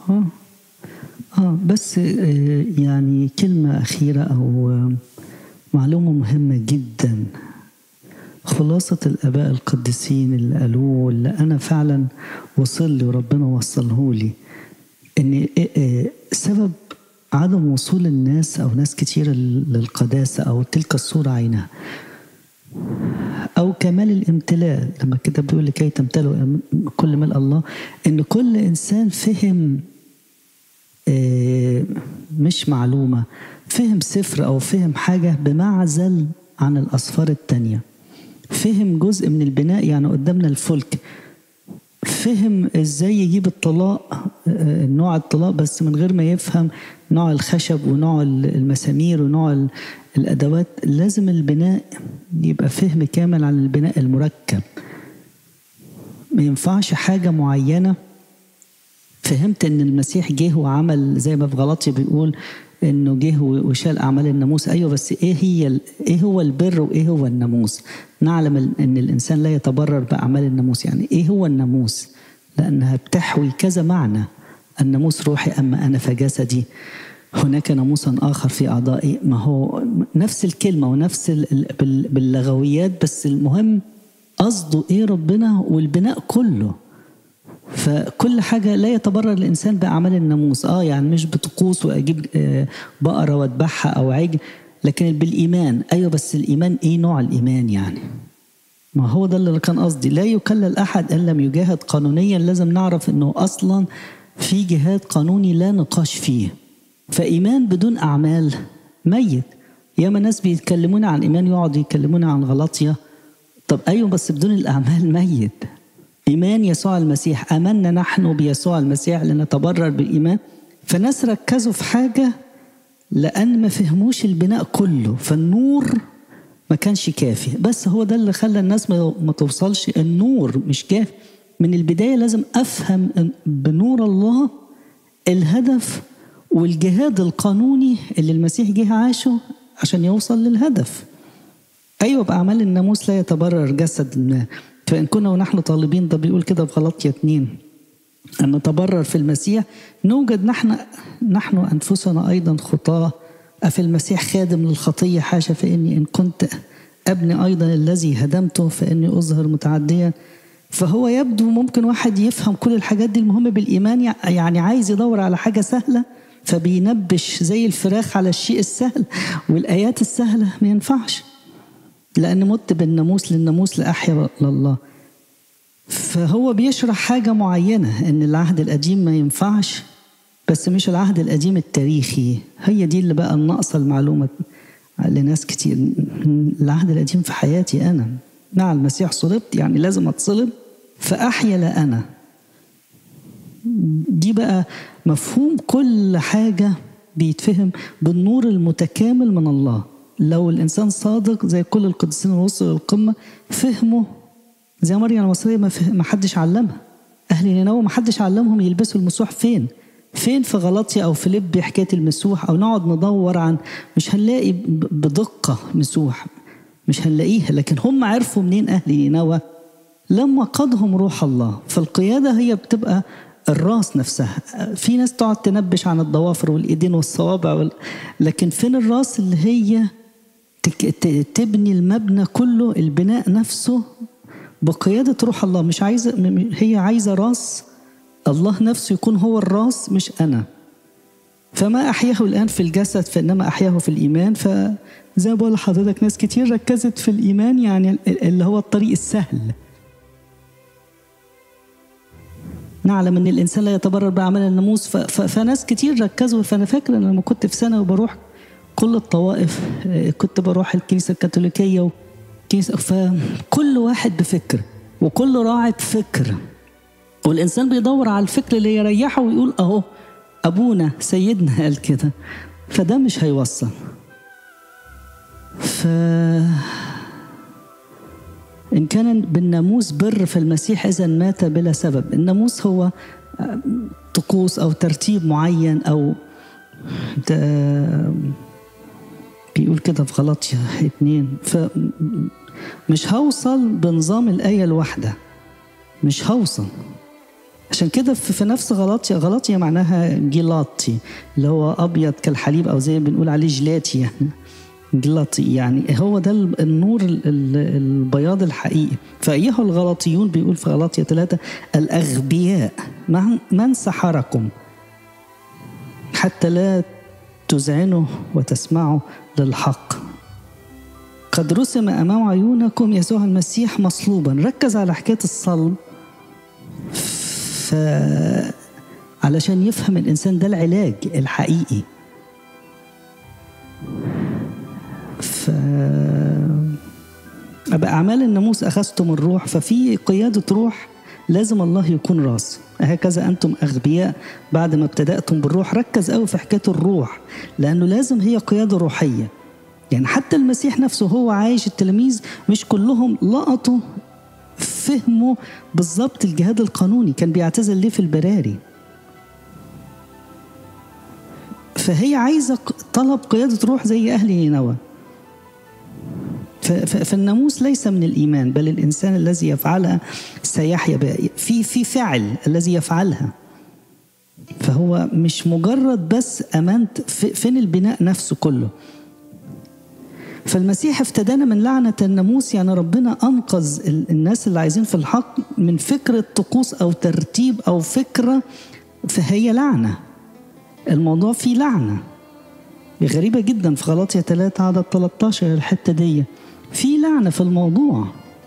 اه اه بس آه يعني كلمة أخيرة أو آه معلومة مهمة جدا خلاصة الآباء القديسين اللي قالوه اللي أنا فعلا وصل لي وربنا وصله لي إن سبب عدم وصول الناس أو ناس كتيرة للقداسة أو تلك الصورة عينها أو كمال الامتلاء لما الكتاب بيقول لكي تمتلوا كل ملء الله إن كل إنسان فهم مش معلومة فهم سفر أو فهم حاجة بمعزل عن الأسفار التانية فهم جزء من البناء يعني قدامنا الفلك فهم ازاي يجيب الطلاق نوع الطلاق بس من غير ما يفهم نوع الخشب ونوع المسامير ونوع الادوات لازم البناء يبقى فهم كامل عن البناء المركب ما ينفعش حاجه معينه فهمت ان المسيح جه وعمل زي ما في غلطي بيقول انه جه وشال اعمال الناموس ايوه بس ايه هي ايه هو البر وايه هو الناموس نعلم ان الانسان لا يتبرر باعمال الناموس يعني ايه هو الناموس لانها بتحوي كذا معنى الناموس روحي اما انا فجسدي هناك ناموسا اخر في اعضائي ما هو نفس الكلمه ونفس باللغويات بس المهم قصده ايه ربنا والبناء كله فكل حاجة لا يتبرر الإنسان بأعمال الناموس آه يعني مش بطقوس وأجيب بقرة وأذبحها أو عجل لكن بالإيمان أيوة بس الإيمان إيه نوع الإيمان يعني ما هو ده اللي كان قصدي لا يكلل أحد إن لم يجاهد قانونيا لازم نعرف إنه أصلا في جهاد قانوني لا نقاش فيه فإيمان بدون أعمال ميت ياما ناس بيتكلمون عن إيمان يقعدوا يتكلمون عن غلطية طب أيوة بس بدون الأعمال ميت إيمان يسوع المسيح آمنا نحن بيسوع المسيح لنتبرر بالإيمان فناس ركزوا في حاجة لأن ما فهموش البناء كله فالنور ما كانش كافي بس هو ده اللي خلى الناس ما توصلش النور مش كافي من البداية لازم أفهم بنور الله الهدف والجهاد القانوني اللي المسيح جه عاشه عشان يوصل للهدف أيوة بأعمال الناموس لا يتبرر جسد ما فإن كنا ونحن طالبين ده بيقول كده في غلطية اتنين أن نتبرر في المسيح نوجد نحن نحن أنفسنا أيضا خطاة أفي المسيح خادم للخطية حاشا فإني إن كنت أبني أيضا الذي هدمته فإني أظهر متعديا فهو يبدو ممكن واحد يفهم كل الحاجات دي المهم بالإيمان يعني عايز يدور على حاجة سهلة فبينبش زي الفراخ على الشيء السهل والآيات السهلة ما ينفعش لأن مت بالناموس للناموس لأحيا لله فهو بيشرح حاجة معينة إن العهد القديم ما ينفعش بس مش العهد القديم التاريخي هي دي اللي بقى الناقصة المعلومة لناس كتير العهد القديم في حياتي أنا مع المسيح صلبت يعني لازم أتصلب فأحيا لا أنا دي بقى مفهوم كل حاجة بيتفهم بالنور المتكامل من الله لو الإنسان صادق زي كل القديسين اللي وصلوا للقمة فهموا زي مريم المصرية ما, ما حدش علمها أهل نينوى ما حدش علمهم يلبسوا المسوح فين فين في غلطية أو في لب حكاية المسوح أو نقعد ندور عن مش هنلاقي بدقة مسوح مش هنلاقيها لكن هم عرفوا منين أهل نينوى لما قادهم روح الله فالقيادة هي بتبقى الراس نفسها في ناس تقعد تنبش عن الضوافر والإيدين والصوابع وال... لكن فين الراس اللي هي تبني المبنى كله البناء نفسه بقيادة روح الله مش عايزة هي عايزة راس الله نفسه يكون هو الراس مش أنا فما أحياه الآن في الجسد فإنما أحياه في الإيمان فزي ما بقول لحضرتك ناس كتير ركزت في الإيمان يعني اللي هو الطريق السهل نعلم ان الانسان لا يتبرر باعمال الناموس فناس كتير ركزوا فانا فاكر ان لما كنت في سنه وبروح كل الطوائف كنت بروح الكنيسه الكاثوليكيه وكنيسه فكل واحد بفكر وكل راعي بفكر والانسان بيدور على الفكر اللي يريحه ويقول اهو ابونا سيدنا قال كده فده مش هيوصل ف إن كان بالناموس بر فالمسيح إذا مات بلا سبب الناموس هو طقوس أو ترتيب معين أو بيقول كده في غلطية اتنين فمش هوصل بنظام الآية الواحدة مش هوصل عشان كده في في نفس غلطية غلطية معناها جيلاطي اللي هو أبيض كالحليب أو زي ما بنقول عليه جلاتي يعني جلطي يعني هو ده ال- النور ال- ال- البياض الحقيقي فأيها الغلطيون بيقول في غلطية ثلاثة الأغبياء من من سحركم حتى لا تذعنوا وتسمعوا للحق قد رسم أمام عيونكم يسوع المسيح مصلوبا ركز على حكاية الصلب ف علشان يفهم الإنسان ده العلاج الحقيقي ف بأعمال الناموس أخذتم الروح ففي قيادة روح لازم الله يكون راس هكذا أنتم أغبياء بعد ما ابتدأتم بالروح ركز قوي في حكاية الروح لأنه لازم هي قيادة روحية يعني حتى المسيح نفسه هو عايش التلاميذ مش كلهم لقطوا فهموا بالظبط الجهاد القانوني كان بيعتزل ليه في البراري فهي عايزة ق- طلب قيادة روح زي أهل نينوى ف- ف- فالناموس ليس من الإيمان بل الإنسان الذي يفعلها سيحيا بها في في فعل الذي يفعلها فهو مش مجرد بس أمانت في- فين البناء نفسه كله فالمسيح افتدانا من لعنة الناموس يعني ربنا أنقذ ال- الناس اللي عايزين في الحق من فكرة طقوس أو ترتيب أو فكرة فهي لعنة الموضوع فيه لعنة غريبة جدا في غلاطية 3 عدد 13 الحتة دي في لعنة في الموضوع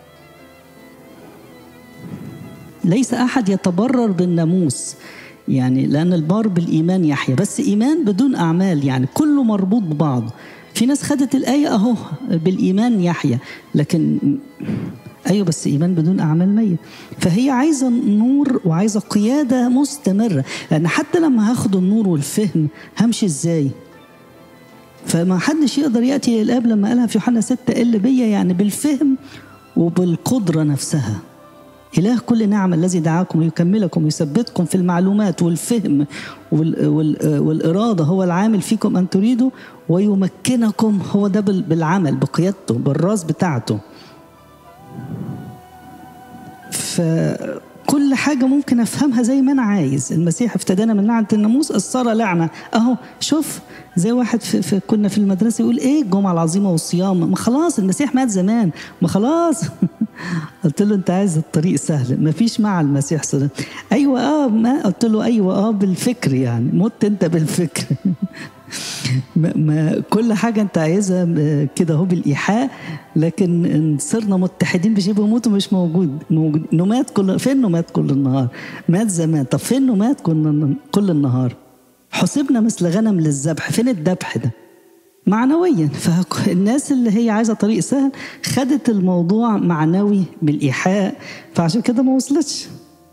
ليس أحد يتبرر بالناموس يعني لأن البار بالإيمان يحيى بس إيمان بدون أعمال يعني كله مربوط ببعض في ناس خدت الآية أهو بالإيمان يحيى لكن أيوة بس إيمان بدون أعمال ميت فهي عايزة نور وعايزة قيادة مستمرة لأن حتى لما هاخد النور والفهم همشي إزاي فما حدش يقدر يأتي للآب لما قالها في يوحنا 6 إلا بيا يعني بالفهم وبالقدرة نفسها إله كل نعمة الذي دعاكم ويكملكم ويثبتكم في المعلومات والفهم وال وال والإرادة هو العامل فيكم أن تريدوا ويمكنكم هو ده بال- بالعمل بقيادته بالراس بتاعته فكل حاجة ممكن أفهمها زي ما أنا عايز المسيح افتدانا من لعنة الناموس الصار لعنة أهو شوف زي واحد في, في كنا في المدرسة يقول إيه الجمعة العظيمة والصيام ما خلاص المسيح مات زمان ما خلاص قلت له أنت عايز الطريق سهل ما فيش مع المسيح صلاة أيوة آه ما قلت له أيوة آه بالفكر يعني مت أنت بالفكر ما, ما كل حاجة أنت عايزها م- كده هو بالإيحاء لكن إن صرنا متحدين بشبه موته مش موجود موجود إنه مات كل فين إنه مات كل النهار مات زمان طب فين إنه مات كل كل النهار حسبنا مثل غنم للذبح فين الذبح ده معنويا فالناس اللي هي عايزة طريق سهل خدت الموضوع معنوي بالإيحاء فعشان كده ما وصلتش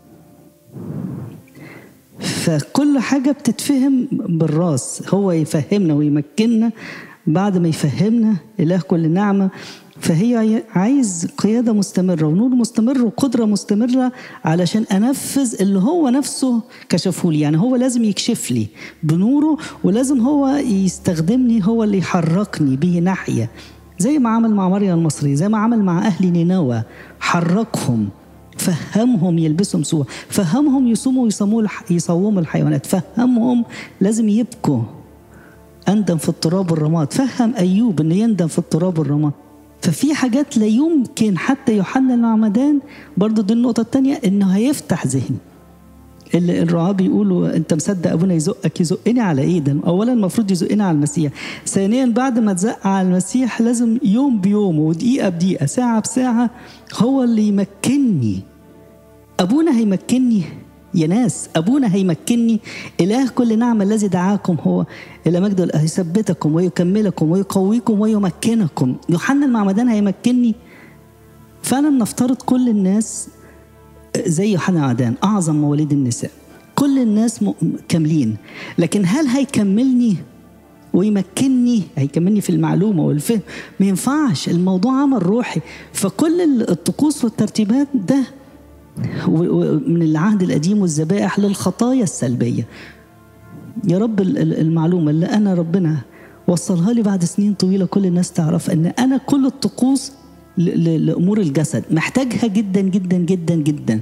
فكل حاجة بتتفهم بالراس هو يفهمنا ويمكننا بعد ما يفهمنا إله كل نعمة فهي عايز قيادة مستمرة ونور مستمر وقدرة مستمرة علشان أنفذ اللي هو نفسه كشفه لي يعني هو لازم يكشف لي بنوره ولازم هو يستخدمني هو اللي يحركني به ناحية زي ما عمل مع مريم المصري زي ما عمل مع أهل نينوى حركهم فهمهم يلبسهم سوء فهمهم يصوموا ويصوموا الح... يصوموا الحيوانات فهمهم لازم يبكوا أندم في التراب والرماد فهم أيوب أنه يندم في التراب والرماد ففي حاجات لا يمكن حتى يوحنا المعمدان برضو دي النقطة التانية إنه هيفتح ذهني اللي الرعاة بيقولوا انت مصدق ابونا يزقك يزقني على ايه ده اولا المفروض يزقني على المسيح ثانيا بعد ما تزق على المسيح لازم يوم بيوم ودقيقه بدقيقه ساعه بساعه هو اللي يمكنني ابونا هيمكنني يا ناس ابونا هيمكنني اله كل نعمه الذي دعاكم هو الى مجد هيثبتكم ويكملكم ويقويكم ويمكنكم يوحنا المعمدان هيمكنني فانا نفترض كل الناس زي يوحنا عدان اعظم مواليد النساء كل الناس م... كاملين لكن هل هيكملني ويمكنني هيكملني في المعلومه والفهم ما ينفعش الموضوع عمل روحي فكل الطقوس والترتيبات ده من العهد القديم والذبائح للخطايا السلبيه يا رب المعلومه اللي انا ربنا وصلها لي بعد سنين طويله كل الناس تعرف ان انا كل الطقوس لامور الجسد محتاجها جدا جدا جدا جدا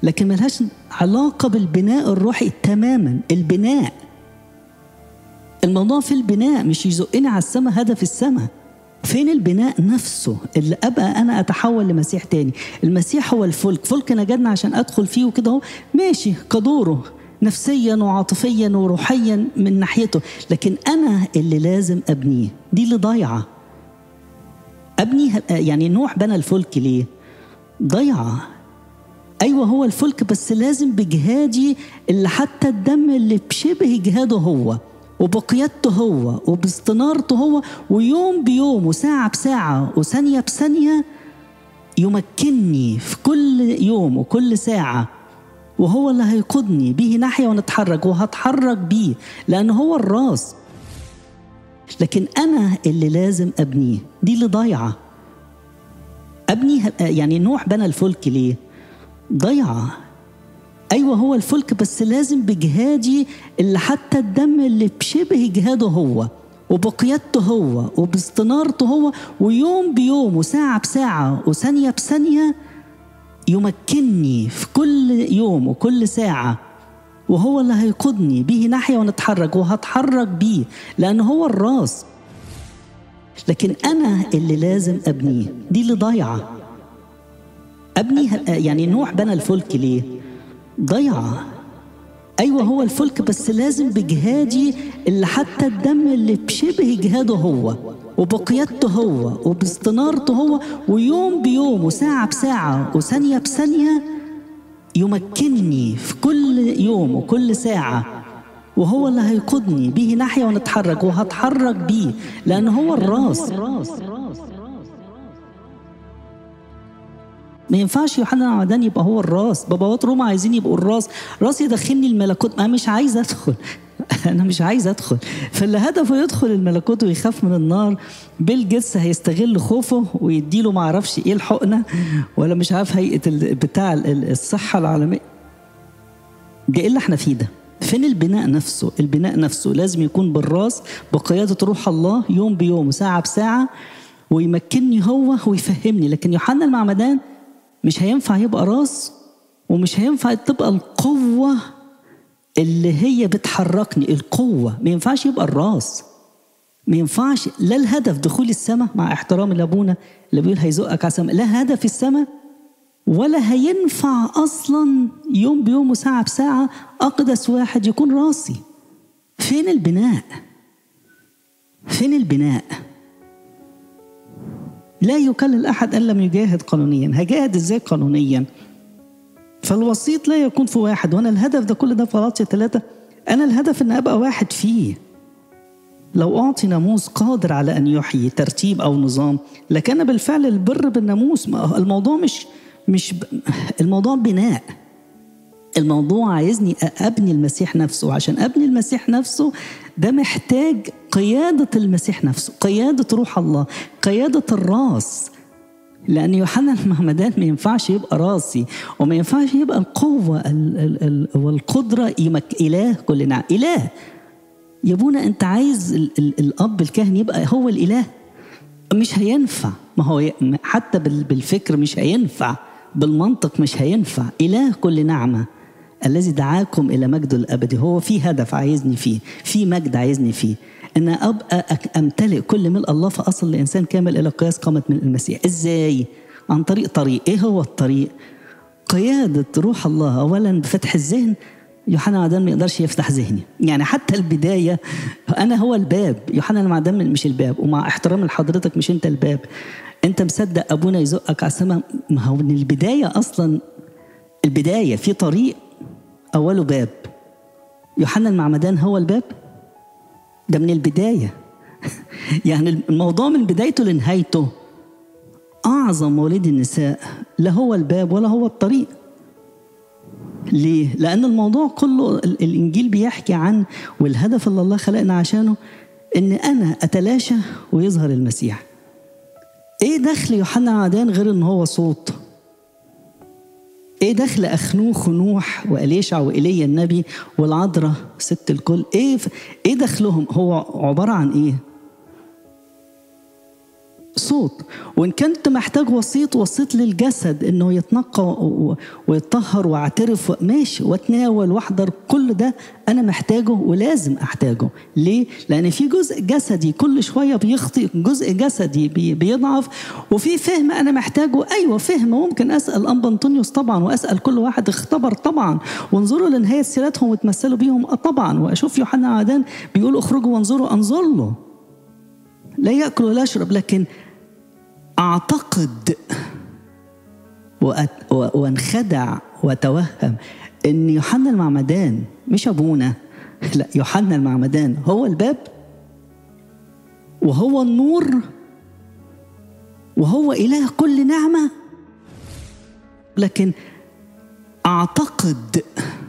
لكن ملهاش علاقة بالبناء الروحي تماما البناء الموضوع في البناء مش يزقني على السماء هدف السماء فين البناء نفسه اللي ابقى انا اتحول لمسيح تاني المسيح هو الفلك فلك نجدنا عشان ادخل فيه وكده اهو ماشي كدوره نفسيا وعاطفيا وروحيا من ناحيته لكن انا اللي لازم ابنيه دي اللي ضايعه ابني يعني نوح بنى الفلك ليه ضيعه ايوه هو الفلك بس لازم بجهادي اللي حتى الدم اللي بشبه جهاده هو وبقيادته هو وباستنارته هو ويوم بيوم وساعة بساعة وثانية بثانية يمكنني في كل يوم وكل ساعة وهو اللي هيقودني به ناحية ونتحرك وهتحرك بيه لأن هو الراس لكن أنا اللي لازم أبنيه دي اللي ضايعة أبني يعني نوح بنى الفلك ليه؟ ضيعة ايوه هو الفلك بس لازم بجهادي اللي حتى الدم اللي بشبه جهاده هو وبقيادته هو وباستنارته هو ويوم بيوم وساعة بساعة وثانية بثانية يمكنني في كل يوم وكل ساعة وهو اللي هيقودني به ناحية ونتحرك وهتحرك بيه لأن هو الراس لكن أنا اللي لازم أبنيه دي اللي ضايعة أبني يعني نوح بنى الفلك ليه؟ ضيعة أيوة هو الفلك بس لازم بجهادي اللي حتى الدم اللي بشبه جهاده هو وبقيادته هو وباستنارته هو ويوم بيوم وساعة بساعة وثانية بثانية يمكنني في كل يوم وكل ساعة وهو اللي هيقودني به ناحية ونتحرك وهتحرك بيه لأن هو الراس ما ينفعش يوحنا العمدان يبقى هو الراس باباوات روما عايزين يبقوا الراس راس يدخلني الملكوت ما مش عايز ادخل انا مش عايز ادخل فاللي هدفه يدخل الملكوت ويخاف من النار بيل جيتس هيستغل خوفه ويديله ما اعرفش ايه الحقنه ولا مش عارف هيئه بتاع الصحه العالميه ده ايه اللي احنا فيه ده فين البناء نفسه البناء نفسه لازم يكون بالراس بقياده روح الله يوم بيوم وساعه بساعه ويمكنني هو ويفهمني لكن يوحنا المعمدان مش هينفع يبقى راس ومش هينفع تبقى القوة اللي هي بتحركني القوة ما ينفعش يبقى الراس ما ينفعش لا الهدف دخول السماء مع احترام لابونا اللي بيقول هيزقك على السماء لا هدف السماء ولا هينفع اصلا يوم بيوم وساعة بساعة اقدس واحد يكون راسي فين البناء فين البناء لا يكلل احد ان لم يجاهد قانونيا هجاهد ازاي قانونيا فالوسيط لا يكون في واحد وانا الهدف ده كل ده في غلاطيا ثلاثة انا الهدف ان ابقى واحد فيه لو اعطي ناموس قادر على ان يحيي ترتيب او نظام لكان بالفعل البر بالناموس الموضوع مش مش ب... الموضوع بناء الموضوع عايزني ابني المسيح نفسه وعشان ابني المسيح نفسه ده محتاج قيادة المسيح نفسه قيادة روح الله قيادة الراس لأن يوحنا المعمدان ما ينفعش يبقى راسي وما ينفعش يبقى القوة ال ال ال والقدرة يمك إله كل نعم إله يا ابونا أنت عايز ال ال الأب الكاهن يبقى هو الإله مش هينفع ما هو حتى بالفكر مش هينفع بالمنطق مش هينفع إله كل نعمة الذي دعاكم الى مجده الابدي هو في هدف عايزني فيه في مجد عايزني فيه ان ابقى امتلئ كل ملء الله فاصل لانسان كامل الى قياس قامه من المسيح ازاي عن طريق طريق ايه هو الطريق قياده روح الله اولا بفتح الذهن يوحنا المعدان ما يقدرش يفتح ذهني يعني حتى البدايه انا هو الباب يوحنا المعدان مش الباب ومع احترام لحضرتك مش انت الباب انت مصدق ابونا يزقك على السماء ما هو من البدايه اصلا البدايه في طريق أوله باب يوحنا المعمدان هو الباب ده من البداية يعني الموضوع من بدايته لنهايته أعظم مولد النساء لا هو الباب ولا هو الطريق ليه؟ لأن الموضوع كله الإنجيل بيحكي عن والهدف اللي الله خلقنا عشانه إن أنا أتلاشى ويظهر المسيح. إيه دخل يوحنا عدان غير إن هو صوت؟ ايه دخل اخنوخ ونوح واليشع وايليا النبي والعذراء ست الكل ايه ف... ايه دخلهم هو عباره عن ايه صوت وان كنت محتاج وسيط وسيط للجسد انه يتنقى و- ويتطهر واعترف ماشي واتناول واحضر كل ده انا محتاجه ولازم احتاجه ليه لان في جزء جسدي كل شويه بيخطئ جزء جسدي بي- بيضعف وفي فهم انا محتاجه ايوه فهم ممكن اسال انبا انطونيوس طبعا واسال كل واحد اختبر طبعا وانظروا لنهايه سيرتهم وتمثلوا بيهم آه طبعا واشوف يوحنا عدان بيقول اخرجوا وانظروا انظر له لا ياكل ولا يشرب لكن اعتقد وأت- و- وانخدع واتوهم ان يوحنا المعمدان مش ابونا لا يوحنا المعمدان هو الباب وهو النور وهو اله كل نعمه لكن اعتقد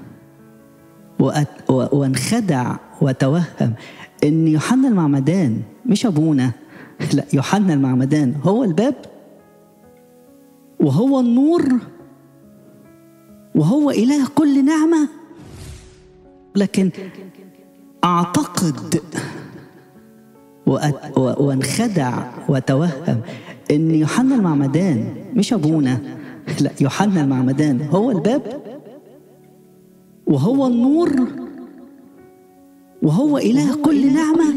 وأت- و- وانخدع واتوهم ان يوحنا المعمدان مش ابونا لا يوحنا المعمدان هو الباب وهو النور وهو اله كل نعمه لكن اعتقد وأت- و- وانخدع واتوهم ان يوحنا المعمدان مش ابونا لا يوحنا المعمدان هو الباب وهو النور وهو اله كل نعمه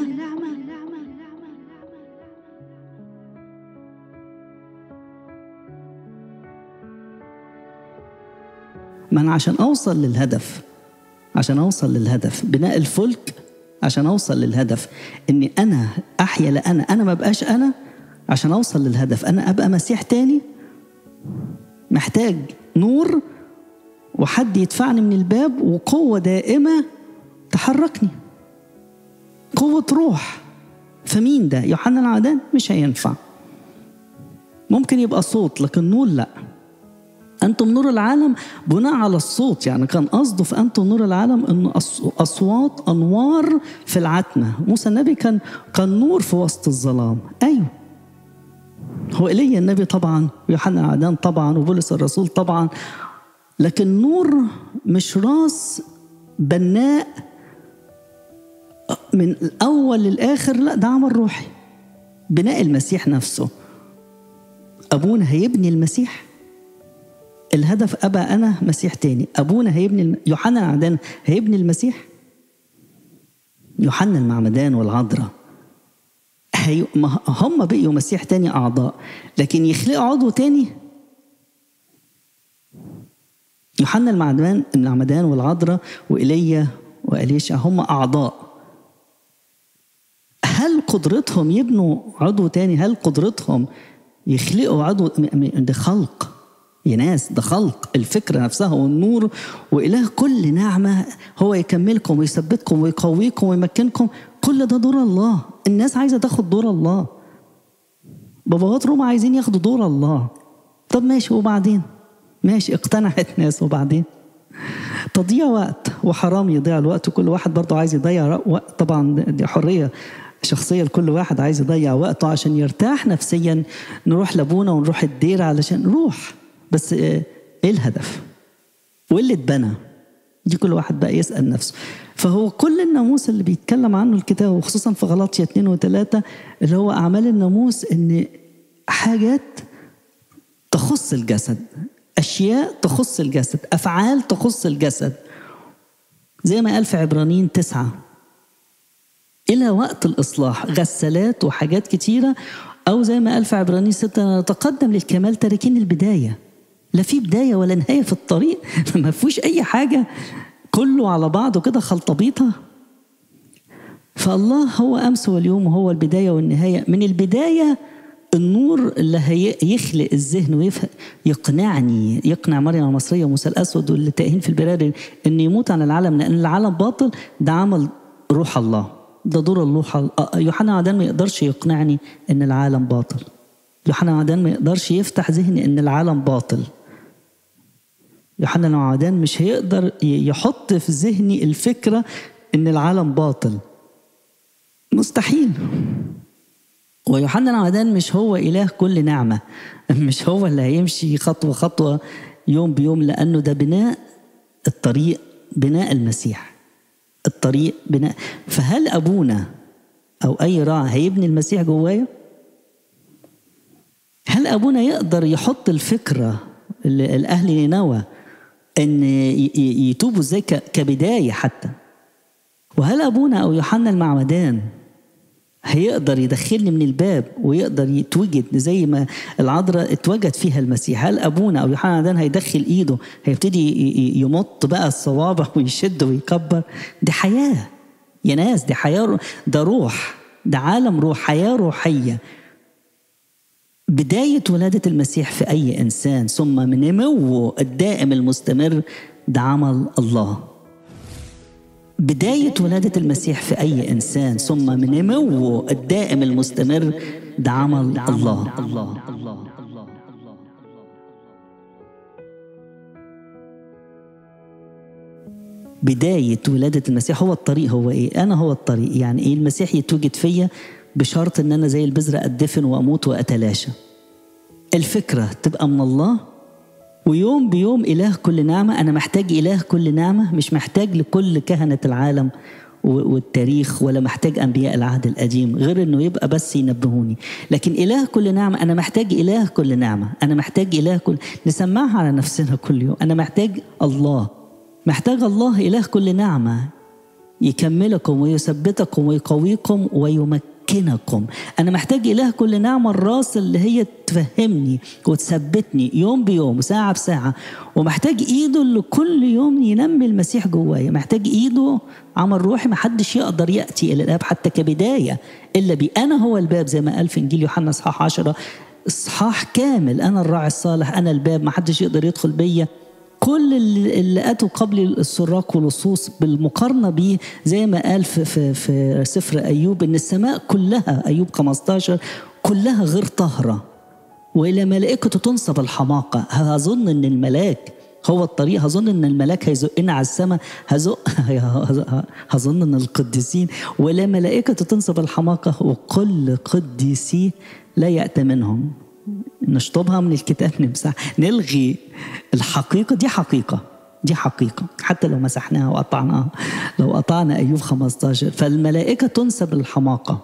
ما انا عشان اوصل للهدف عشان اوصل للهدف بناء الفلك عشان اوصل للهدف اني انا احيا لانا انا ما بقاش انا عشان اوصل للهدف انا ابقى مسيح تاني محتاج نور وحد يدفعني من الباب وقوة دائمة تحركني قوة روح فمين ده يوحنا العدان مش هينفع ممكن يبقى صوت لكن نور لا أنتم نور العالم بناء على الصوت يعني كان قصده في أنتم نور العالم أنه أص- أصوات أنوار في العتمة موسى النبي كان كان نور في وسط الظلام أيوه هو ايليا النبي طبعا ويوحنا العدان طبعا وبولس الرسول طبعا لكن نور مش راس بناء من الاول للاخر لا ده عمل روحي بناء المسيح نفسه ابونا هيبني المسيح الهدف ابى انا مسيح تاني ابونا هيبني الم... يوحنا العدان هيبني المسيح يوحنا المعمدان والعذراء هي... ما هم بقيوا مسيح تاني اعضاء لكن يخلقوا عضو تاني يوحنا المعمدان المعمدان والعذراء وايليا واليشع هم اعضاء هل قدرتهم يبنوا عضو تاني هل قدرتهم يخلقوا عضو م- م- ده خلق يا ناس ده خلق الفكرة نفسها والنور وإله كل نعمة هو يكملكم ويثبتكم ويقويكم ويمكنكم كل ده دور الله الناس عايزة تاخد دور الله باباوات روما عايزين ياخدوا دور الله طب ماشي وبعدين ماشي اقتنعت ناس وبعدين تضييع وقت وحرام يضيع الوقت وكل واحد برضه عايز يضيع وقت طبعا دي حريه شخصيه لكل واحد عايز يضيع وقته عشان يرتاح نفسيا نروح لابونا ونروح الدير علشان نروح بس ايه إيه الهدف؟ وايه اللي اتبنى؟ دي كل واحد بقى يسال نفسه فهو كل الناموس اللي بيتكلم عنه الكتاب وخصوصا في غلطية اثنين وثلاثة اللي هو أعمال الناموس إن حاجات تخص الجسد أشياء تخص الجسد أفعال تخص الجسد زي ما قال في عبرانيين تسعة إلى وقت الإصلاح غسالات وحاجات كتيرة أو زي ما قال في عبرانيين ستة نتقدم للكمال تاركين البداية لا في بداية ولا نهاية في الطريق ما فيهوش أي حاجة كله على بعضه كده خلطبيطة فالله هو أمس واليوم وهو البداية والنهاية من البداية النور اللي هيخلق الذهن ويفهم يقنعني يقنع مريم المصرية وموسى الأسود واللي تاهين في البراري إن يموت عن العالم لأن العالم باطل ده عمل روح الله ده دور الله يوحنا عدان ما يقدرش يقنعني إن العالم باطل يوحنا عدان ما يقدرش يفتح ذهني إن العالم باطل يوحنا العدان مش هيقدر يحط في ذهني الفكرة إن العالم باطل مستحيل ويوحنا العمدان مش هو إله كل نعمة مش هو اللي هيمشي خطوة خطوة يوم بيوم لأنه ده بناء الطريق بناء المسيح الطريق بناء فهل أبونا أو أي راعي هيبني المسيح جوايا؟ هل ابونا يقدر يحط الفكره الاهل نينوى ان يتوبوا ازاي كبدايه حتى وهل ابونا او يوحنا المعمدان هيقدر يدخلني من الباب ويقدر يتوجد زي ما العذراء اتوجد فيها المسيح هل ابونا او يوحنا المعمدان هيدخل ايده هيبتدي يمط بقى الصوابع ويشد ويكبر دي حياه يا ناس دي حياه ده روح ده عالم روح حياه روحيه بداية ولادة المسيح في أي إنسان ثم من نموه الدائم المستمر ده عمل الله بداية ولادة المسيح في أي إنسان ثم من نموه الدائم المستمر ده عمل الله, الله. بداية ولادة المسيح هو الطريق هو إيه؟ أنا هو الطريق يعني إيه المسيح يتوجد فيا بشرط ان انا زي البذره ادفن واموت واتلاشى الفكره تبقى من الله ويوم بيوم اله كل نعمه انا محتاج اله كل نعمه مش محتاج لكل كهنه العالم والتاريخ ولا محتاج انبياء العهد القديم غير انه يبقى بس ينبهوني لكن اله كل نعمه انا محتاج اله كل نعمه انا محتاج اله كل نسمعها على نفسنا كل يوم انا محتاج الله محتاج الله اله كل نعمه يكملكم ويثبتكم ويقويكم ويمكنكم يمكنكم أنا محتاج إله كل نعمة الراس اللي هي تفهمني وتثبتني يوم بيوم وساعة بساعة ومحتاج إيده اللي كل يوم ينمي المسيح جوايا محتاج إيده عمل روحي محدش يقدر يأتي إلى الآب حتى كبداية إلا بي أنا هو الباب زي ما قال في إنجيل يوحنا إصحاح 10 إصحاح كامل أنا الراعي الصالح أنا الباب محدش يقدر يدخل بيا كل اللي اتوا قبل السراق واللصوص بالمقارنه بيه زي ما قال في, في, في سفر ايوب ان السماء كلها ايوب 15 كلها غير طاهره والى ملائكته تنصب الحماقه هظن ان الملاك هو الطريق هظن ان الملاك هيزقنا على السماء هزق هظن ان القديسين ولا ملائكة تنصب الحماقة وكل قديسي لا يأتى منهم نشطبها من الكتاب نمسح نلغي الحقيقة دي حقيقة دي حقيقة حتى لو مسحناها وقطعناها لو قطعنا أيوب 15 فالملائكة تنسب الحماقة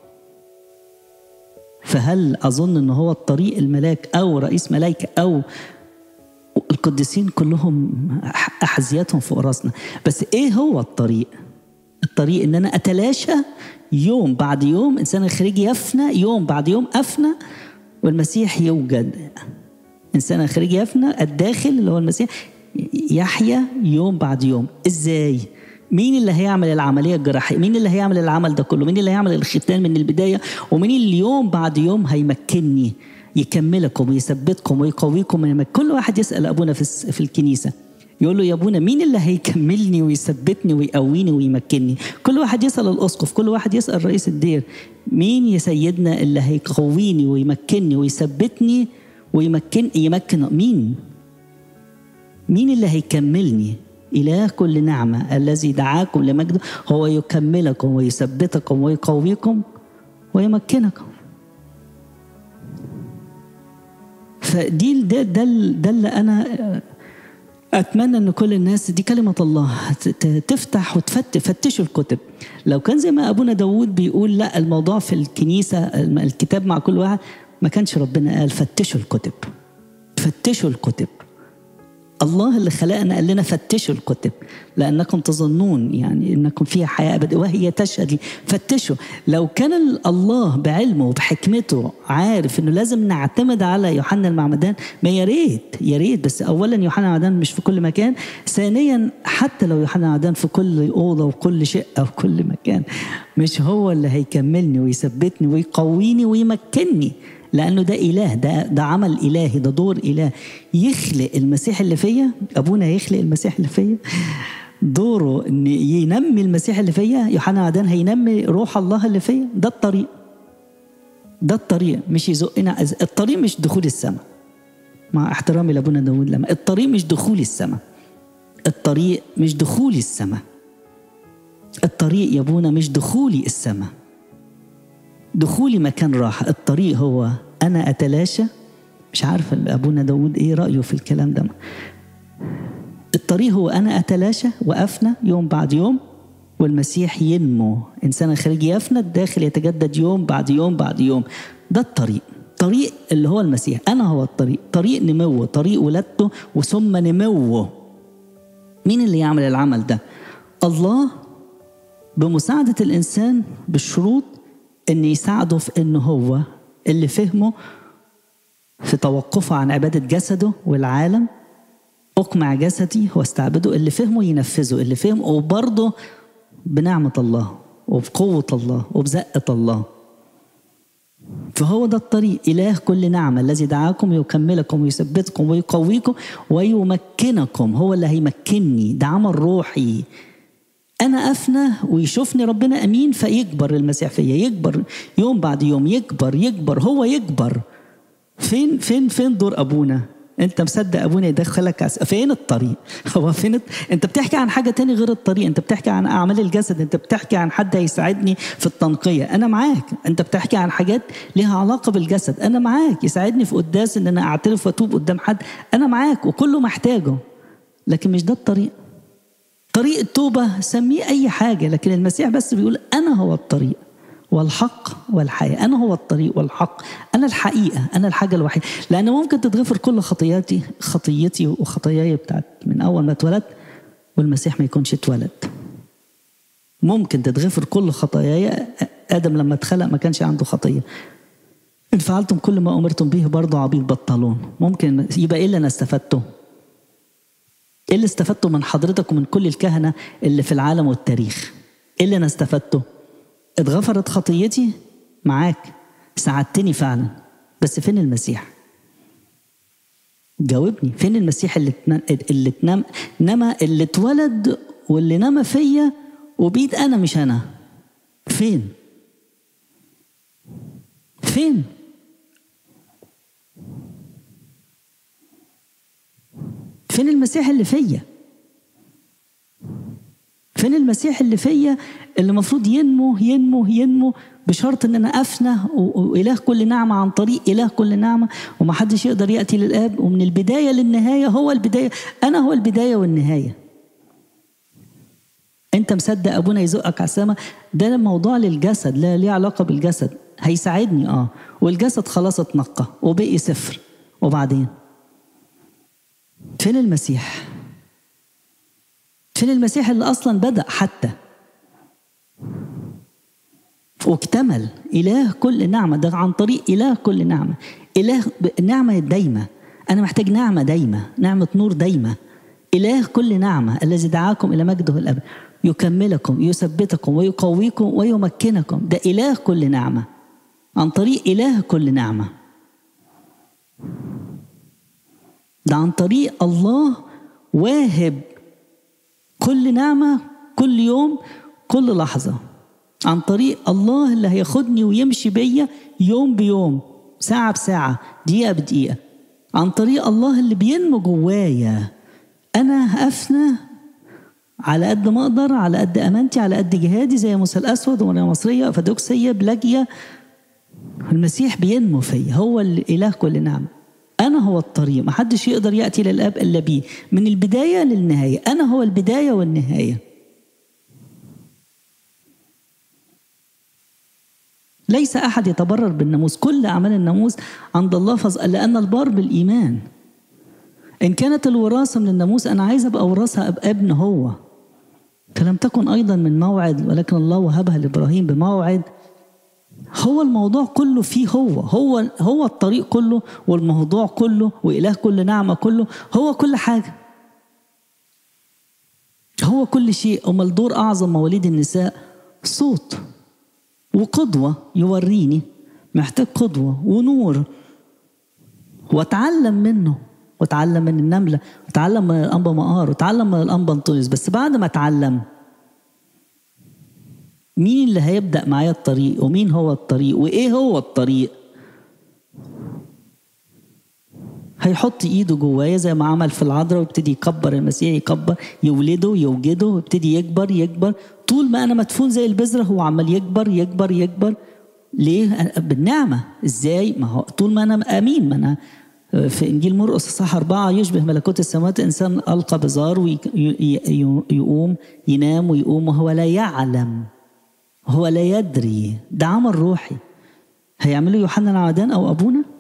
فهل أظن أنه هو الطريق الملاك أو رئيس ملائكة أو القديسين كلهم أحذيتهم فوق راسنا بس إيه هو الطريق الطريق ان انا اتلاشى يوم بعد يوم انسان الخارجي يفنى يوم بعد يوم افنى والمسيح يوجد انسان الخارجي يفنى الداخل اللي هو المسيح يحيا يوم بعد يوم ازاي مين اللي هيعمل العمليه الجراحيه مين اللي هيعمل العمل ده كله مين اللي هيعمل الختان من البدايه ومين اللي يوم بعد يوم هيمكنني يكملكم ويثبتكم ويقويكم كل واحد يسال ابونا في في الكنيسه يقول له يا ابونا مين اللي هيكملني ويثبتني ويقويني ويمكنني كل واحد يسال الاسقف كل واحد يسال رئيس الدير مين يا سيدنا اللي هيقويني ويمكنني ويثبتني ويمكن يمكن مين مين اللي هيكملني إله كل نعمة الذي دعاكم لمجده هو يكملكم ويثبتكم ويقويكم ويمكنكم فدي ده ده, ده اللي أنا اتمنى ان كل الناس دي كلمه الله تفتح وتفتشوا الكتب لو كان زي ما ابونا داوود بيقول لا الموضوع في الكنيسه الكتاب مع كل واحد ما كانش ربنا قال فتشوا الكتب فتشوا الكتب الله اللي خلقنا قال لنا فتشوا الكتب لانكم تظنون يعني انكم فيها حياه ابديه وهي تشهد لي فتشوا لو كان الله بعلمه وبحكمته عارف انه لازم نعتمد على يوحنا المعمدان ما يا ريت يا ريت بس اولا يوحنا المعمدان مش في كل مكان ثانيا حتى لو يوحنا المعمدان في كل اوضه وكل شقه وكل مكان مش هو اللي هيكملني ويثبتني ويقويني ويمكنني لانه ده اله ده ده عمل الهي ده دور اله يخلق المسيح اللي فيا ابونا يخلق المسيح اللي فيا دوره ان ينمي المسيح اللي فيا يوحنا عدان هينمي روح الله اللي فيا ده الطريق ده الطريق مش يزقنا الطريق مش دخول السماء مع احترامي لابونا داود لما الطريق مش دخول السماء الطريق مش دخولي السماء الطريق يا ابونا مش دخولي السماء دخولي مكان راحة الطريق هو أنا أتلاشى مش عارفة أبونا داود إيه رأيه في الكلام ده الطريق هو أنا أتلاشى وأفنى يوم بعد يوم والمسيح ينمو إنسان الخارجي يفنى الداخل يتجدد يوم بعد يوم بعد يوم ده الطريق طريق اللي هو المسيح انا هو الطريق طريق نموه طريق ولادته وثم نموه مين اللي يعمل العمل ده الله بمساعدة الإنسان بالشروط إن يساعده في إنه هو اللي فهمه في توقفه عن عبادة جسده والعالم أقمع جسدي واستعبده اللي فهمه ينفذه اللي فهمه وبرضه بنعمة الله وبقوة الله وبزقة الله فهو ده الطريق إله كل نعمة الذي دعاكم يكملكم ويثبتكم ويقويكم ويمكنكم هو اللي هيمكنني ده عمل روحي أنا أفنى ويشوفني ربنا أمين فيكبر المسيح فيا يكبر يوم بعد يوم يكبر يكبر هو يكبر فين فين فين دور أبونا انت مصدق ابونا يدخلك عس... فين الطريق هو فين الت... انت بتحكي عن حاجه تاني غير الطريق انت بتحكي عن اعمال الجسد انت بتحكي عن حد هيساعدني في التنقيه انا معاك انت بتحكي عن حاجات ليها علاقه بالجسد انا معاك يساعدني في قداس ان انا اعترف واتوب قدام حد انا معاك وكله محتاجه لكن مش ده الطريق طريق التوبه سميه اي حاجه لكن المسيح بس بيقول انا هو الطريق والحق والحياة أنا هو الطريق والحق أنا الحقيقة أنا الحاجة الوحيدة لأن ممكن تتغفر كل خطياتي خطيتي وخطاياي بتاعت من أول ما اتولدت والمسيح ما يكونش اتولد ممكن تتغفر كل خطاياي آدم لما اتخلق ما كانش عنده خطية إن فعلتم كل ما أمرتم به برضه عبيد بطلون ممكن يبقى إيه اللي أنا استفدته إيه اللي استفدته من حضرتك ومن كل الكهنة اللي في العالم والتاريخ إيه اللي أنا استفدته اتغفرت خطيتي معاك ساعدتني فعلا بس فين المسيح جاوبني فين المسيح اللي تنم اللي تنم نما اللي اتولد واللي نما فيا وبيد انا مش انا فين فين فين المسيح اللي فيا فين المسيح اللي فيا اللي المفروض ينمو ينمو ينمو بشرط ان انا افنى واله كل نعمه عن طريق اله كل نعمه ومحدش يقدر ياتي للاب ومن البدايه للنهايه هو البدايه انا هو البدايه والنهايه انت مصدق ابونا يزقك على السما ده موضوع للجسد لا ليه علاقه بالجسد هيساعدني اه والجسد خلاص اتنقى وبقي صفر وبعدين فين المسيح فين المسيح اللي اصلا بدا حتى واكتمل اله كل نعمه ده عن طريق اله كل نعمه اله نعمه دايمه انا محتاج نعمه دايمه نعمه نور دايمه اله كل نعمه الذي دعاكم الى مجده الاب يكملكم يثبتكم ويقويكم ويمكنكم ده اله كل نعمه عن طريق اله كل نعمه ده عن طريق الله واهب كل نعمة كل يوم كل لحظة عن طريق الله اللي هياخدني ويمشي بيا يوم بيوم ساعة بساعة دقيقة بدقيقة عن طريق الله اللي بينمو جوايا أنا أفنى على قد ما أقدر على قد أمانتي على قد جهادي زي موسى الأسود ومريم مصرية فدوكسية بلاجية المسيح بينمو فيا هو الإله كل نعمة أنا هو الطريق محدش يقدر يأتي للآب إلا بيه من البداية للنهاية أنا هو البداية والنهاية ليس أحد يتبرر بالناموس كل أعمال الناموس عند الله فز... لأن البار بالإيمان إن كانت الوراثة من الناموس أنا عايز أبقى أورثها أبقى ابن هو فلم تكن أيضا من موعد ولكن الله وهبها لإبراهيم بموعد هو الموضوع كله فيه هو هو هو الطريق كله والموضوع كله وإله كل نعمة كله هو كل حاجة هو كل شيء أمال دور أعظم مواليد النساء صوت وقدوة يوريني محتاج قدوة ونور واتعلم منه واتعلم من النملة واتعلم من الأنبا مقار واتعلم من الأنبا انطونيوس بس بعد ما اتعلم مين اللي هيبدأ معايا الطريق ومين هو الطريق وإيه هو الطريق هيحط ايده جوايا زي ما عمل في العذراء ويبتدي يكبر المسيح يكبر يولده يوجده ويبتدي يكبر يكبر طول ما انا مدفون زي البذره هو عمال يكبر يكبر يكبر ليه؟ بالنعمه ازاي؟ ما هو طول ما انا امين ما انا في انجيل مرقس اصحاح اربعه يشبه ملكوت السماوات انسان القى بزار ويقوم ينام ويقوم وهو لا يعلم هو لا يدري ده عمل روحي هيعمله يوحنا العمدان او ابونا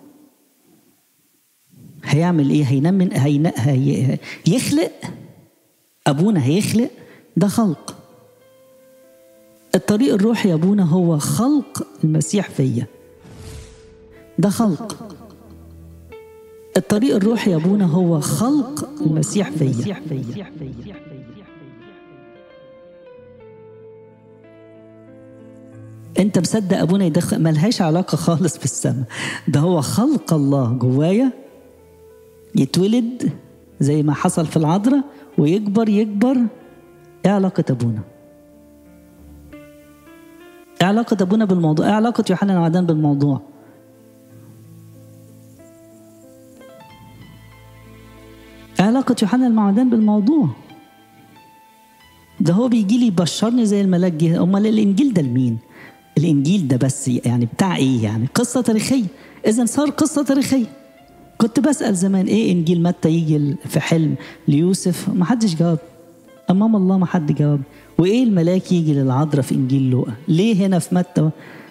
هيعمل ايه هينمن هين... هي... يخلق ابونا هيخلق ده خلق الطريق الروحي يا ابونا هو خلق المسيح فيا ده خلق الطريق الروحي يا ابونا هو خلق المسيح فيا انت مصدق ابونا يدخل ملهاش علاقه خالص بالسماء ده هو خلق الله جوايا يتولد زي ما حصل في العذراء ويكبر يكبر ايه علاقه ابونا ايه علاقه ابونا بالموضوع ايه علاقه يوحنا المعدان بالموضوع ايه علاقه يوحنا المعدان بالموضوع ده هو بيجي لي يبشرني زي الملاك جه امال الانجيل ده لمين الانجيل ده بس يعني بتاع ايه يعني قصه تاريخيه اذا صار قصه تاريخيه كنت بسال زمان ايه انجيل متى يجي في حلم ليوسف ما حدش جاوب امام الله ما حد جاوب وايه الملاك يجي للعذراء في انجيل لوقا ليه هنا في متى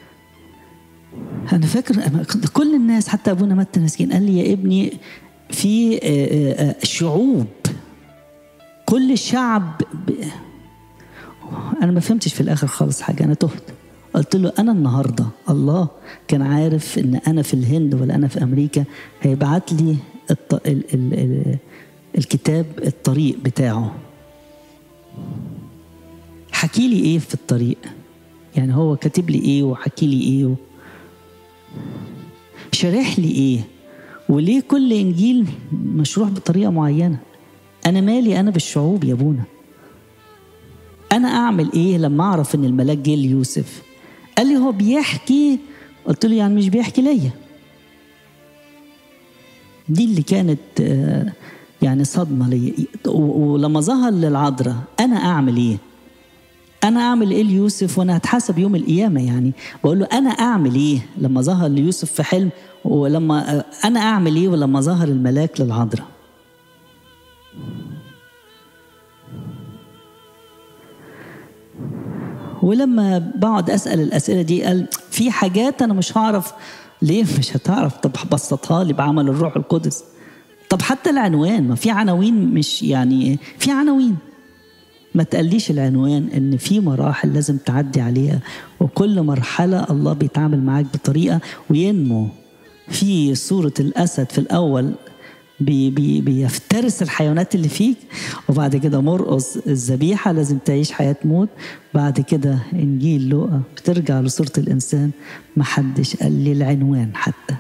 انا فاكر كل الناس حتى ابونا متى مسكين قال لي يا ابني في شعوب كل الشعب انا ما فهمتش في الاخر خالص حاجه انا تهت قلت له انا النهارده الله كان عارف ان انا في الهند ولا انا في امريكا هيبعت لي الط... ال... ال... ال... الكتاب الطريق بتاعه حكي لي ايه في الطريق يعني هو كاتب لي ايه وحكي لي ايه و... شارح لي ايه وليه كل انجيل مشروح بطريقه معينه انا مالي انا بالشعوب يا ابونا انا اعمل ايه لما اعرف ان الملاك جه ليوسف قال لي هو بيحكي قلت له يعني مش بيحكي ليا دي اللي كانت يعني صدمة لي ولما ظهر للعذراء أنا أعمل إيه؟ أنا أعمل إيه ليوسف وأنا هتحاسب يوم القيامة يعني بقول له أنا أعمل إيه لما ظهر ليوسف في حلم ولما أنا أعمل إيه ولما ظهر الملاك للعذراء ولما بقعد اسال الاسئله دي قال في حاجات انا مش هعرف ليه مش هتعرف طب بسطها لي بعمل الروح القدس طب حتى العنوان ما في عناوين مش يعني في عناوين ما تقليش العنوان ان في مراحل لازم تعدي عليها وكل مرحله الله بيتعامل معاك بطريقه وينمو في صوره الاسد في الاول بي بي بيفترس الحيوانات اللي فيك وبعد كده مرقص الذبيحه لازم تعيش حياه موت بعد كده انجيل لوقا بترجع لصوره الانسان ما حدش قال لي العنوان حتى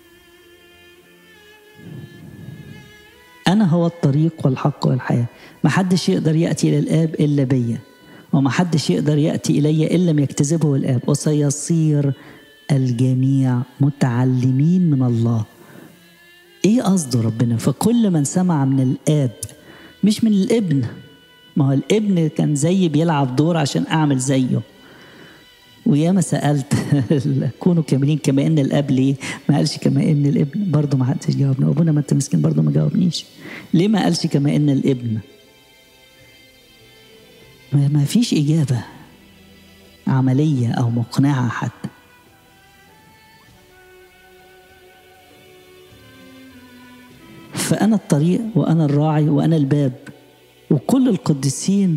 انا هو الطريق والحق والحياه ما حدش يقدر ياتي الى الاب الا بيا وما حدش يقدر ياتي الي الا لم يكتسبه الاب وسيصير الجميع متعلمين من الله ايه قصده ربنا فكل من سمع من الاب مش من الابن ما هو الابن كان زي بيلعب دور عشان اعمل زيه وياما سالت كونوا كاملين كما ان الاب ليه ما قالش كما ان الابن برضه ما حدش جاوبنا ابونا ما انت مسكين برضه ما جاوبنيش ليه ما قالش كما ان الابن ما فيش اجابه عمليه او مقنعه حتى فأنا الطريق وأنا الراعي وأنا الباب وكل القديسين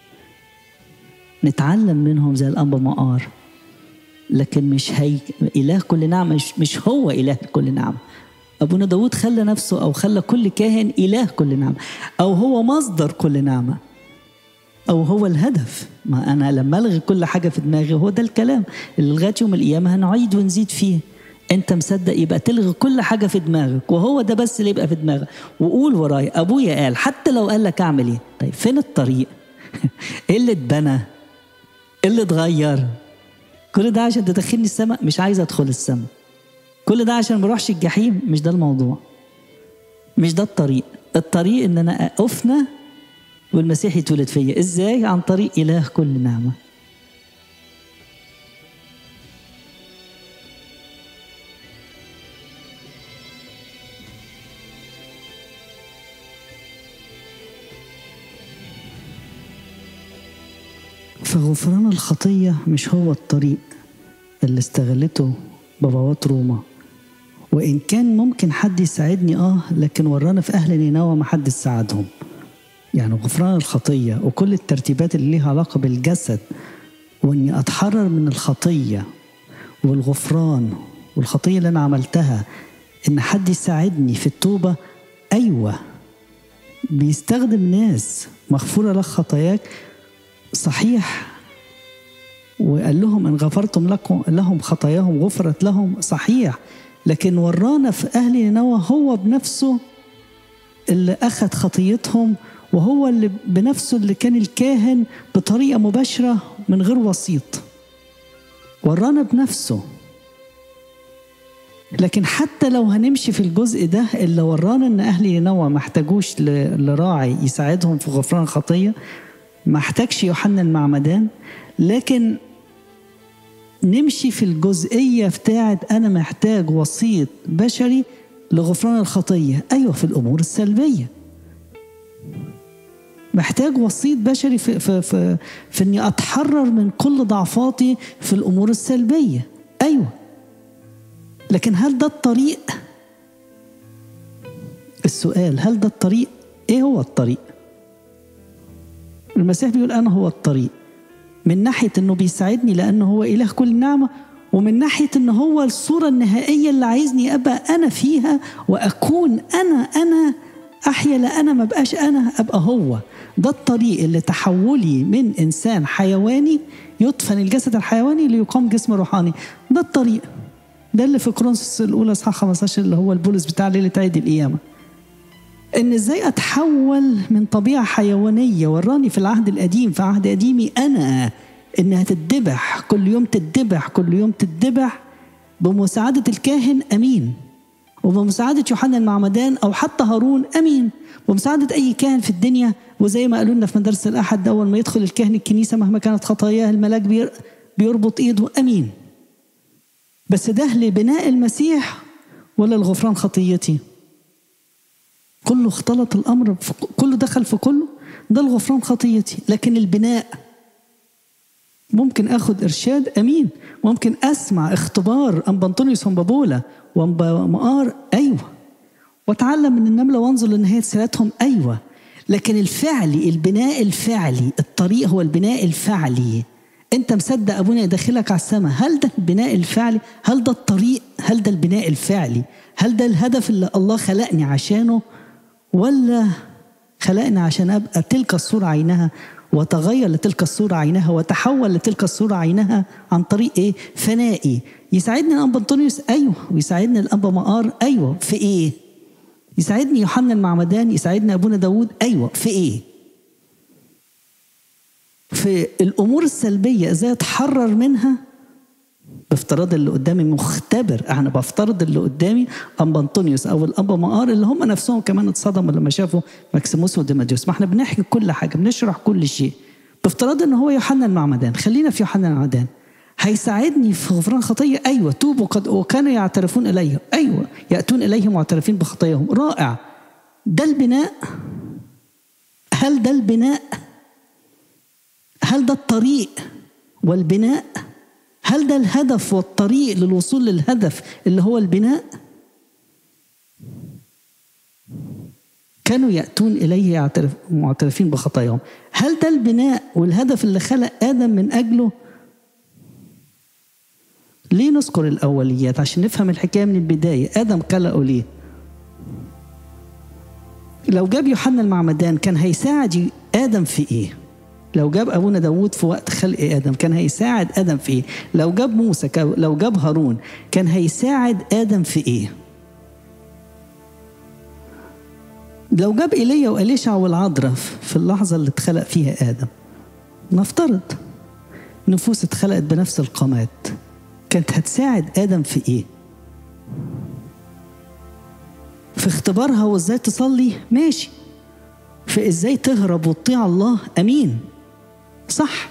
نتعلم منهم زي الأنبا مقار لكن مش هي إله كل نعمة مش, مش هو إله كل نعمة أبونا داود خلى نفسه أو خلى كل كاهن إله كل نعمة أو هو مصدر كل نعمة أو هو الهدف ما أنا لما ألغي كل حاجة في دماغي هو ده الكلام اللي لغاية يوم القيامة هنعيد ونزيد فيه انت مصدق يبقى تلغي كل حاجه في دماغك وهو ده بس اللي يبقى في دماغك وقول ورايا ابويا قال حتى لو قال لك اعمل ايه طيب فين الطريق ايه اللي اتبنى ايه اللي اتغير كل ده عشان تدخلني السماء مش عايز ادخل السماء كل ده عشان ما اروحش الجحيم مش ده الموضوع مش ده الطريق الطريق ان انا افنى والمسيح يتولد فيا ازاي عن طريق اله كل نعمه فغفران الخطية مش هو الطريق اللي استغلته بابوات روما وإن كان ممكن حد يساعدني آه لكن ورانا في أهل نينوى ما حد ساعدهم يعني غفران الخطية وكل الترتيبات اللي ليها علاقة بالجسد وإني أتحرر من الخطية والغفران والخطية اللي أنا عملتها إن حد يساعدني في التوبة أيوة بيستخدم ناس مغفورة لك خطاياك صحيح وقال لهم إن غفرتم لكم لهم خطاياهم غفرت لهم صحيح لكن ورانا في أهل نينوى هو بنفسه اللي أخذ خطيتهم وهو اللي بنفسه اللي كان الكاهن بطريقة مباشرة من غير وسيط ورانا بنفسه لكن حتى لو هنمشي في الجزء ده اللي ورانا ان اهل نينوى ما احتاجوش لراعي يساعدهم في غفران الخطيه ما احتاجش يوحنا المعمدان لكن نمشي في الجزئيه بتاعت انا محتاج وسيط بشري لغفران الخطيه ايوه في الامور السلبيه محتاج وسيط بشري في, في, في, في اني اتحرر من كل ضعفاتي في الامور السلبيه ايوه لكن هل ده الطريق السؤال هل ده الطريق ايه هو الطريق المسيح بيقول انا هو الطريق من ناحيه انه بيساعدني لانه هو اله كل نعمه ومن ناحيه ان هو الصوره النهائيه اللي عايزني ابقى انا فيها واكون انا انا احيا لا انا ما بقاش انا ابقى هو ده الطريق اللي تحولي من انسان حيواني يدفن الجسد الحيواني ليقام جسم روحاني ده الطريق ده اللي في كرونسوس الاولى اصحاح 15 اللي هو البولس بتاع ليله عيد القيامه ان ازاي اتحول من طبيعه حيوانيه وراني في العهد القديم في عهد قديمي انا انها تتذبح كل يوم تتذبح كل يوم تتذبح بمساعده الكاهن امين وبمساعدة يوحنا المعمدان أو حتى هارون أمين ومساعدة أي كاهن في الدنيا وزي ما قالوا لنا في مدارس الأحد أول ما يدخل الكاهن الكنيسة مهما كانت خطاياه الملاك بيربط إيده أمين بس ده لبناء المسيح ولا لغفران خطيتي كله اختلط الأمر كله دخل في كله ده الغفران خطيتي لكن البناء ممكن اخد ارشاد امين ممكن اسمع اختبار ام بنطونيوس بابولا ومقار ايوه واتعلم من النمله وانظر لنهايه سيرتهم ايوه لكن الفعلي البناء الفعلي الطريق هو البناء الفعلي انت مصدق ابونا يدخلك على السماء هل ده البناء الفعلي هل ده الطريق هل ده البناء الفعلي هل ده الهدف اللي الله خلقني عشانه ولا خلقني عشان ابقى تلك الصوره عينها وتغير لتلك الصورة عينها وتحول لتلك الصورة عينها عن طريق ايه؟ فنائي يساعدني الأنبا أنطونيوس أيوه ويساعدني الأنبا مقار أيوه في ايه؟ يساعدني يوحنا المعمدان يساعدني أبونا داود أيوه في ايه؟ في الأمور السلبية إزاي أتحرر منها بافتراض اللي قدامي مختبر انا بفترض اللي قدامي ابا انطونيوس او الابا مقار اللي هم نفسهم كمان اتصدموا لما شافوا ماكسيموس وديماديوس ما احنا بنحكي كل حاجه بنشرح كل شيء بافتراض ان هو يوحنا المعمدان خلينا في يوحنا المعمدان هيساعدني في غفران خطيه ايوه توبوا قد وكانوا يعترفون اليه ايوه ياتون اليه معترفين بخطاياهم رائع ده البناء هل ده البناء هل ده الطريق والبناء هل ده الهدف والطريق للوصول للهدف اللي هو البناء كانوا يأتون إليه يعترف معترفين بخطاياهم هل ده البناء والهدف اللي خلق آدم من أجله ليه نذكر الأوليات عشان نفهم الحكاية من البداية آدم خلقه ليه لو جاب يوحنا المعمدان كان هيساعد آدم في إيه لو جاب ابونا داوود في وقت خلق ادم كان هيساعد ادم في ايه لو جاب موسى لو جاب هارون كان هيساعد ادم في ايه لو جاب ايليا واليشع والعذراء في اللحظه اللي اتخلق فيها ادم نفترض نفوس اتخلقت بنفس القامات كانت هتساعد ادم في ايه في اختبارها وازاي تصلي ماشي في ازاي تهرب وتطيع الله امين صح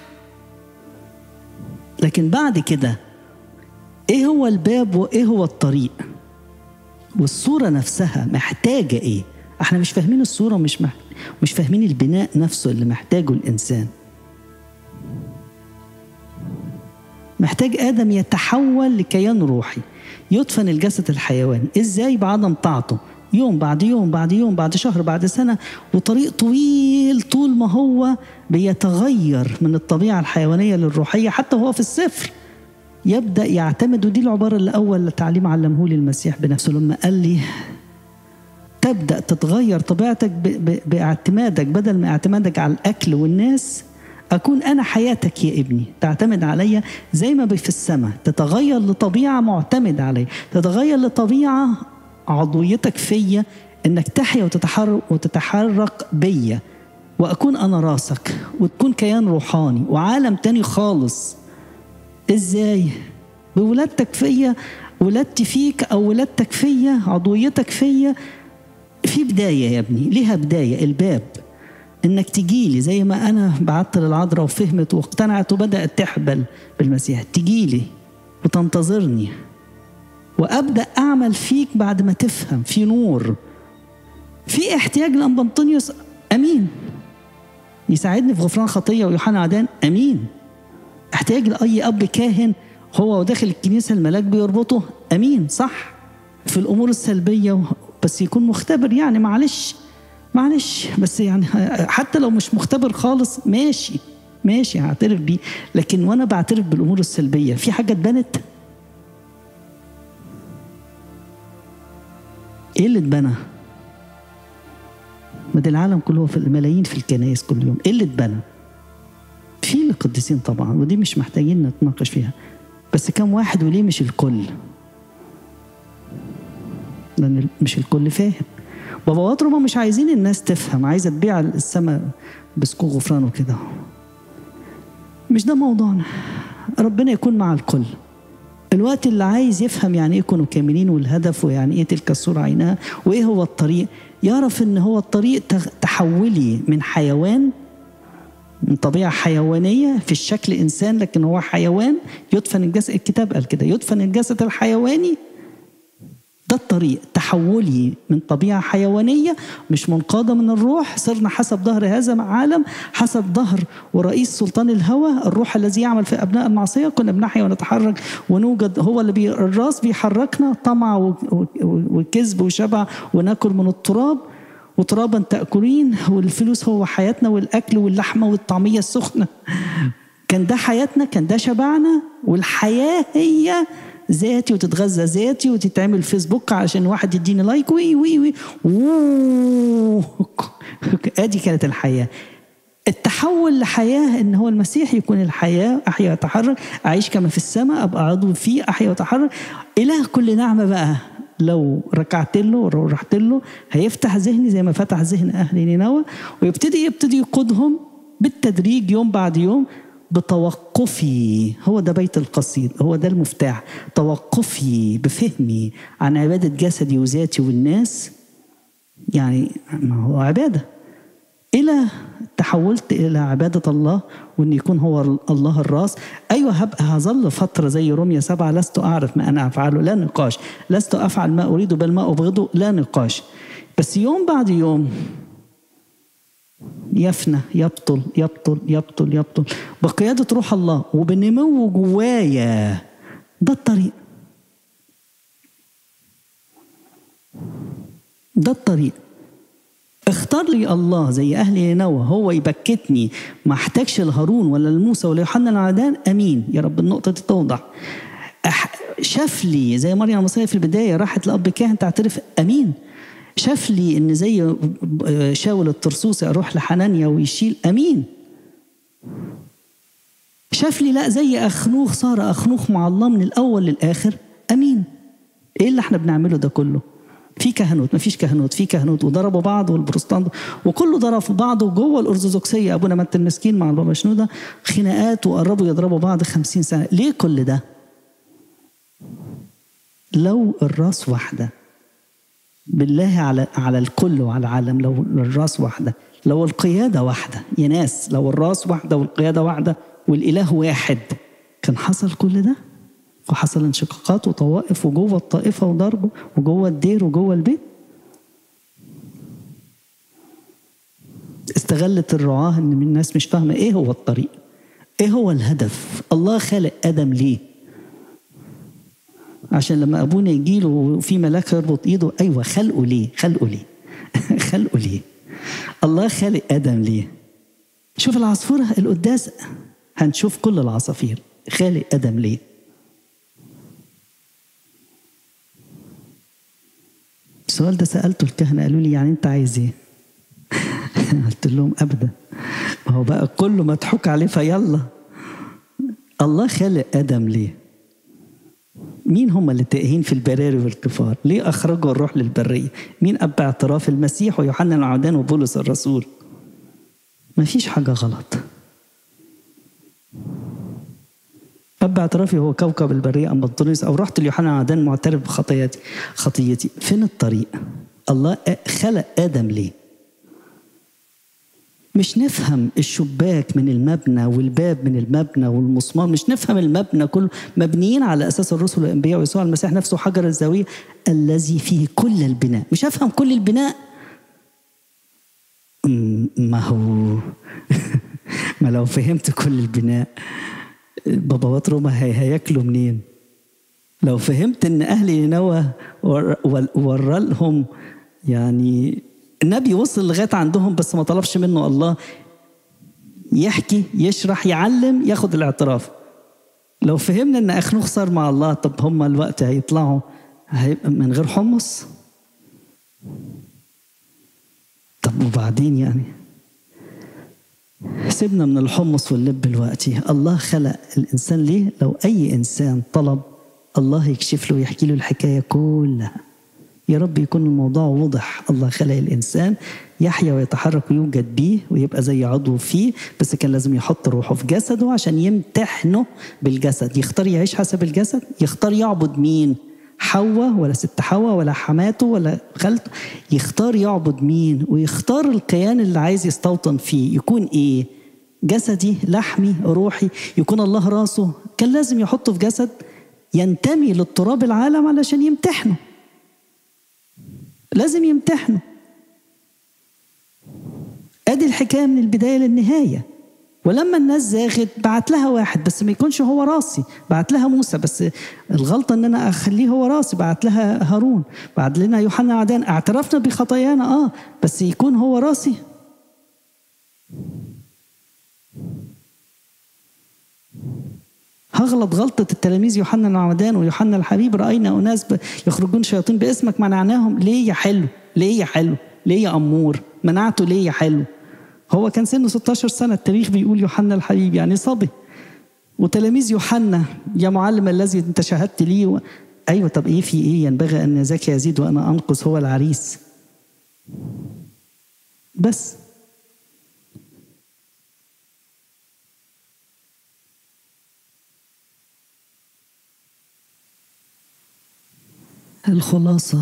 لكن بعد كده ايه هو الباب وايه هو الطريق والصوره نفسها محتاجه ايه احنا مش فاهمين الصوره مش مح... مش فاهمين البناء نفسه اللي محتاجه الانسان محتاج ادم يتحول لكيان روحي يدفن الجسد الحيواني ازاي بعدم طاعته يوم بعد يوم بعد يوم بعد شهر بعد سنة وطريق طويل طول ما هو بيتغير من الطبيعة الحيوانية للروحية حتى هو في السفر يبدأ يعتمد ودي العبارة اللي أول تعليم علمه لي المسيح بنفسه لما قال لي تبدأ تتغير طبيعتك ب- ب- باعتمادك بدل ما اعتمادك على الأكل والناس أكون أنا حياتك يا ابني تعتمد عليا زي ما في السماء تتغير لطبيعة معتمدة عليا تتغير لطبيعة عضويتك فيا إنك تحيا وتتحرك وتتحرك بيا وأكون أنا راسك وتكون كيان روحاني وعالم تاني خالص إزاي؟ بولادتك فيا ولادتي فيك أو ولادتك فيا عضويتك فيا في بداية يا ابني ليها بداية الباب انك تجيلي زي ما انا بعت للعذراء وفهمت واقتنعت وبدات تحبل بالمسيح تجيلي وتنتظرني وابدا اعمل فيك بعد ما تفهم في نور في احتياج لامبنطونيوس امين يساعدني في غفران خطيه ويوحنا عدان امين احتياج لاي اب كاهن هو وداخل الكنيسه الملاك بيربطه امين صح في الامور السلبيه بس يكون مختبر يعني معلش معلش بس يعني حتى لو مش مختبر خالص ماشي ماشي هعترف بيه لكن وانا بعترف بالامور السلبيه في حاجه اتبنت ايه اللي اتبنى ما ده العالم كله في الملايين في الكنائس كل يوم ايه اللي اتبنى في القديسين طبعا ودي مش محتاجين نتناقش فيها بس كم واحد وليه مش الكل لان مش الكل فاهم بابا واترما مش عايزين الناس تفهم عايزه تبيع السماء بسكو غفران وكده مش ده موضوعنا ربنا يكون مع الكل الوقت اللي عايز يفهم يعني ايه يكونوا كاملين والهدف ويعني ايه تلك الصورة عينها وايه هو الطريق يعرف ان هو الطريق تحولي من حيوان من طبيعة حيوانية في الشكل إنسان لكن هو حيوان يدفن الجسد الكتاب قال كده يدفن الجسد الحيواني ده الطريق تحولي من طبيعة حيوانية مش منقادة من الروح صرنا حسب ظهر هذا عالم حسب ظهر ورئيس سلطان الهوى الروح الذي يعمل في أبناء المعصية كنا بنحيا ونتحرك ونوجد هو اللي بي الراس بيحركنا طمع وكذب وشبع وناكل من التراب وترابا تأكلين والفلوس هو حياتنا والأكل واللحمة والطعمية السخنة كان ده حياتنا كان ده شبعنا والحياة هي ذاتي وتتغذى ذاتي وتتعمل فيسبوك عشان واحد يديني لايك وي وي وي ادي كانت الحياه التحول لحياه ان هو المسيح يكون الحياه احيا واتحرك اعيش كما في السماء ابقى عضو فيه احيا واتحرك اله كل نعمه بقى لو ركعت له ولو رحت له هيفتح ذهني زي ما فتح ذهن اهل نينوى ويبتدي يبتدي يقودهم بالتدريج يوم بعد يوم بتوقفي هو ده بيت القصيد هو ده المفتاح توقفي بفهمي عن عبادة جسدي وذاتي والناس يعني ما هو عبادة إلى تحولت إلى عبادة الله وإن يكون هو الله الراس أيوة هبقى هظل فترة زي رومية سبعة لست أعرف ما أنا أفعله لا نقاش لست أفعل ما أريد بل ما أبغضه لا نقاش بس يوم بعد يوم يفنى يبطل يبطل يبطل يبطل بقيادة روح الله وبنمو جوايا ده الطريق ده الطريق اختار لي الله زي اهل نينوى هو يبكتني ما احتاجش لهارون ولا لموسى ولا يوحنا العدان امين يا رب النقطه دي توضح شاف لي زي مريم المصريه في البدايه راحت لاب كاهن تعترف امين شاف لي ان زي شاول الطرسوسي اروح لحنانيا ويشيل امين شاف لي لا زي اخنوخ صار اخنوخ مع الله من الاول للاخر امين ايه اللي احنا بنعمله ده كله في كهنوت مفيش كهنوت في كهنوت وضربوا بعض والبروتستانت وكله ضرب في بعضه جوه الارثوذكسيه ابونا مت المسكين مع البابا شنوده خناقات وقربوا يضربوا بعض خمسين سنه ليه كل ده لو الراس واحده بالله على على الكل وعلى العالم لو الراس واحده لو القياده واحده يا ناس لو الراس واحده والقياده واحده والاله واحد كان حصل كل ده وحصل انشقاقات وطوائف وجوه الطائفه وضرب وجوه الدير وجوه البيت استغلت الرعاه ان الناس مش فاهمه ايه هو الطريق ايه هو الهدف الله خلق ادم ليه عشان لما ابونا يجي له وفي ملاك يربط ايده ايوه خلقه ليه خلقه ليه خلقه ليه الله خالق ادم ليه شوف العصفوره القداس هنشوف كل العصافير خالق ادم ليه السؤال ده سالته الكهنه قالوا لي يعني انت عايز ايه قلت لهم ابدا ما هو بقى كله مضحوك عليه فيلا الله خلق ادم ليه مين هم اللي تائهين في البراري والكفار ليه اخرجوا الروح للبريه مين اب اعتراف المسيح ويوحنا العمدان وبولس الرسول ما فيش حاجه غلط اب اعترافي هو كوكب البريه ام بطريس او رحت ليوحنا العمدان معترف بخطيتي خطيتي فين الطريق الله خلق ادم ليه مش نفهم الشباك من المبنى والباب من المبنى والمسمار مش نفهم المبنى كله مبنيين على اساس الرسل والانبياء ويسوع المسيح نفسه حجر الزاويه الذي فيه كل البناء مش افهم كل البناء ما هو ما لو فهمت كل البناء بابا روما هياكلوا منين لو فهمت ان اهل نينوى ورى لهم يعني النبي وصل لغايه عندهم بس ما طلبش منه الله يحكي يشرح يعلم ياخد الاعتراف لو فهمنا ان اخنوخ صار مع الله طب هم الوقت هيطلعوا هيبقى من غير حمص طب وبعدين يعني سيبنا من الحمص واللب دلوقتي الله خلق الانسان ليه لو اي انسان طلب الله يكشف له ويحكي له الحكايه كلها يا رب يكون الموضوع واضح الله خلق الإنسان يحيا ويتحرك ويوجد بيه ويبقى زي عضو فيه بس كان لازم يحط روحه في جسده عشان يمتحنه بالجسد يختار يعيش حسب الجسد يختار يعبد مين حواء ولا ست حواء ولا حماته ولا خالته يختار يعبد مين ويختار الكيان اللي عايز يستوطن فيه يكون ايه جسدي لحمي روحي يكون الله راسه كان لازم يحطه في جسد ينتمي للتراب العالم علشان يمتحنه لازم يمتحنوا ادي الحكايه من البدايه للنهايه ولما الناس زاغت بعت لها واحد بس ما يكونش هو راسي بعت لها موسى بس الغلطة ان انا اخليه هو راسي بعت لها هارون بعت لنا يوحنا عدان اعترفنا بخطايانا اه بس يكون هو راسي هغلط غلطة التلاميذ يوحنا العمدان ويوحنا الحبيب رأينا أناس يخرجون شياطين باسمك منعناهم ليه يا حلو ليه يا حلو ليه يا أمور منعته ليه يا حلو هو كان سنه 16 سنة التاريخ بيقول يوحنا الحبيب يعني صبي وتلاميذ يوحنا يا معلم الذي انت شاهدت لي و... ايوه طب ايه في ايه ينبغي ان ذاك يزيد وانا انقص هو العريس بس الخلاصة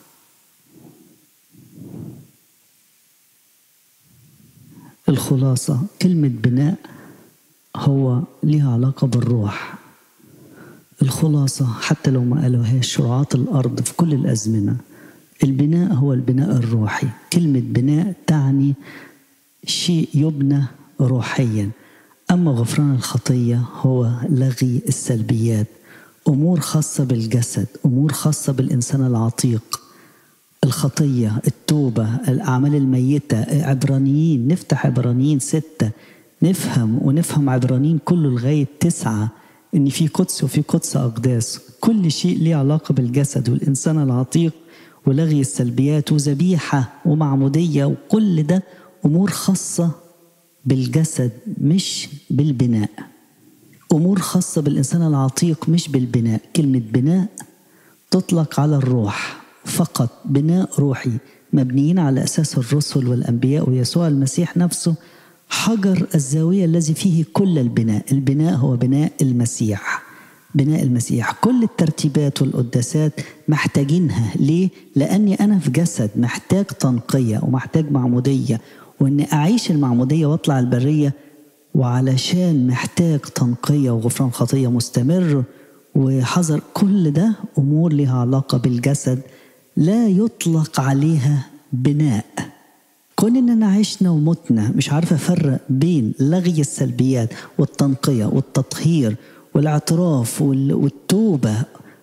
الخلاصة كلمة بناء هو ليها علاقة بالروح الخلاصة حتى لو ما قالوهاش شرعات الأرض في كل الأزمنة البناء هو البناء الروحي كلمة بناء تعني شيء يبنى روحيا أما غفران الخطية هو لغي السلبيات امور خاصه بالجسد امور خاصه بالانسان العتيق الخطيه التوبه الاعمال الميته عبرانيين نفتح عبرانيين سته نفهم ونفهم عبرانيين كله لغايه تسعه ان في قدس وفي قدس اقداس كل شيء ليه علاقه بالجسد والانسان العتيق ولغي السلبيات وذبيحه ومعموديه وكل ده امور خاصه بالجسد مش بالبناء امور خاصه بالانسان العتيق مش بالبناء كلمه بناء تطلق على الروح فقط بناء روحي مبنيين على اساس الرسل والانبياء ويسوع المسيح نفسه حجر الزاويه الذي فيه كل البناء البناء هو بناء المسيح بناء المسيح كل الترتيبات والقداسات محتاجينها ليه لاني انا في جسد محتاج تنقيه ومحتاج معموديه وان اعيش المعموديه واطلع البريه وعلشان محتاج تنقية وغفران خطية مستمر وحذر كل ده أمور لها علاقة بالجسد لا يطلق عليها بناء كون اننا عشنا ومتنا مش عارفه افرق بين لغي السلبيات والتنقيه والتطهير والاعتراف والتوبه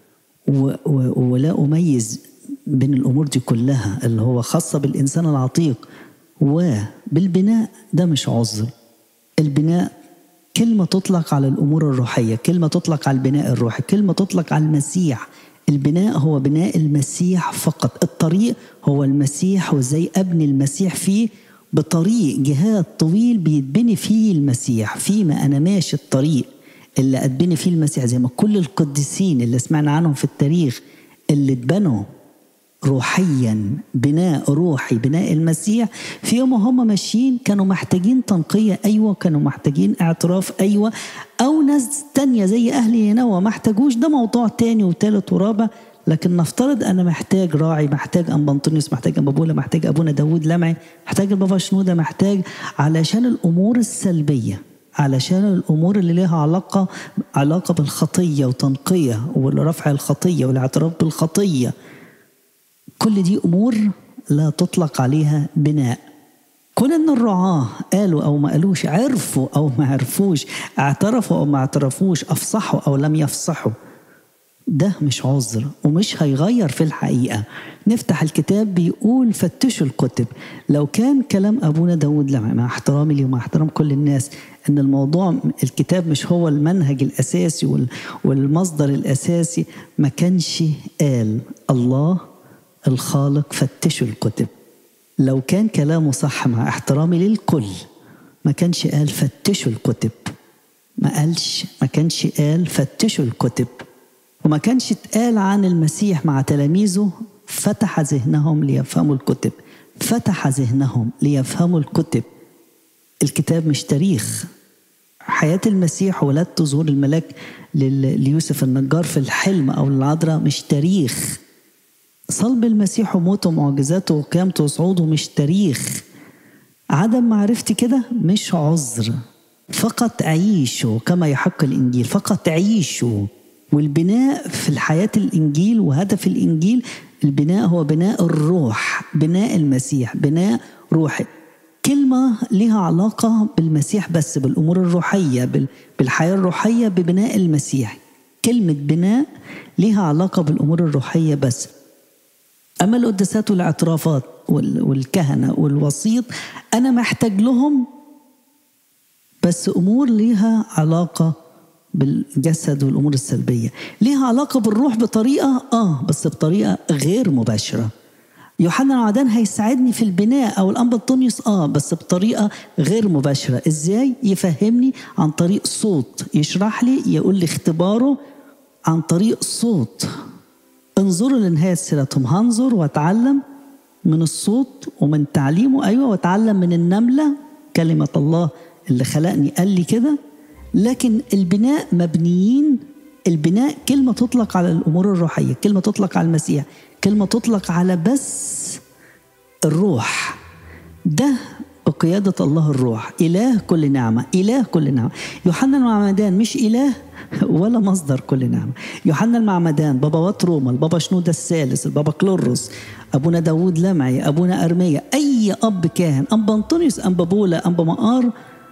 و و ولا أميز بين الأمور دي كلها اللي هو خاصة بالإنسان العتيق وبالبناء ده مش عذر البناء كلمة تطلق على الأمور الروحية كلمة تطلق على البناء الروحي كلمة تطلق على المسيح البناء هو بناء المسيح فقط الطريق هو المسيح وازاي أبني المسيح فيه بطريق جهاد طويل بيتبني فيه المسيح فيما أنا ماشي الطريق اللي أتبني فيه المسيح زي ما كل القديسين اللي سمعنا عنهم في التاريخ اللي اتبنوا روحيا بناء روحي بناء المسيح في يوم هم ماشيين كانوا محتاجين تنقية أيوة كانوا محتاجين اعتراف أيوة أو ناس تانية زي أهل ينوى ما احتاجوش ده موضوع تاني وتالت ورابع لكن نفترض أنا محتاج راعي محتاج أنبا أنطونيوس محتاج أنبا بولا محتاج أبونا داود لمعي محتاج البابا شنودة محتاج علشان الأمور السلبية علشان الامور اللي لها علاقه علاقه بالخطيه وتنقيه ورفع الخطيه والاعتراف بالخطيه كل دي امور لا تطلق عليها بناء كون ان الرعاه قالوا او ما قالوش عرفوا او ما عرفوش اعترفوا او ما اعترفوش افصحوا او لم يفصحوا ده مش عذر ومش هيغير في الحقيقة نفتح الكتاب بيقول فتشوا الكتب لو كان كلام أبونا داود مع احترامي لي ومع احترام كل الناس أن الموضوع الكتاب مش هو المنهج الأساسي والمصدر الأساسي ما كانش قال الله الخالق فتشوا الكتب لو كان كلامه صح مع احترامي للكل ما كانش قال فتشوا الكتب ما قالش ما كانش قال فتشوا الكتب وما كانش اتقال عن المسيح مع تلاميذه فتح ذهنهم ليفهموا الكتب فتح ذهنهم ليفهموا الكتب الكتاب مش تاريخ حياة المسيح ولادته ظهور الملاك ليوسف النجار في الحلم أو العذراء مش تاريخ صلب المسيح وموته ومعجزاته وقيامته وصعوده مش تاريخ عدم معرفتي كده مش عذر فقط عيشوا كما يحق الإنجيل فقط عيشوا والبناء في الحياة الإنجيل وهدف الإنجيل البناء هو بناء الروح بناء المسيح بناء روحي كلمة لها علاقة بالمسيح بس بالأمور الروحية بالحياة الروحية ببناء المسيح كلمة بناء لها علاقة بالأمور الروحية بس أما القداسات والاعترافات والكهنة والوسيط أنا محتاج لهم بس أمور ليها علاقة بالجسد والامور السلبيه ليها علاقه بالروح بطريقه اه بس بطريقه غير مباشره يوحنا العدان هيساعدني في البناء او الانبا الطميس اه بس بطريقه غير مباشره ازاي يفهمني عن طريق صوت يشرح لي يقول لي اختباره عن طريق صوت انظروا لنهايه سيرتهم هنظر واتعلم من الصوت ومن تعليمه ايوه واتعلم من النمله كلمه الله اللي خلقني قال لي كده لكن البناء مبنيين البناء كلمة تطلق على الأمور الروحية كلمة تطلق على المسيح كلمة تطلق على بس الروح ده بقيادة الله الروح إله كل نعمة إله كل نعمة يوحنا المعمدان مش إله ولا مصدر كل نعمة يوحنا المعمدان بابا واتروما البابا شنودة الثالث البابا كلورس أبونا داوود لمعي أبونا أرمية أي أب كاهن أنبا أنطونيوس أنبا بولا أنبا مقار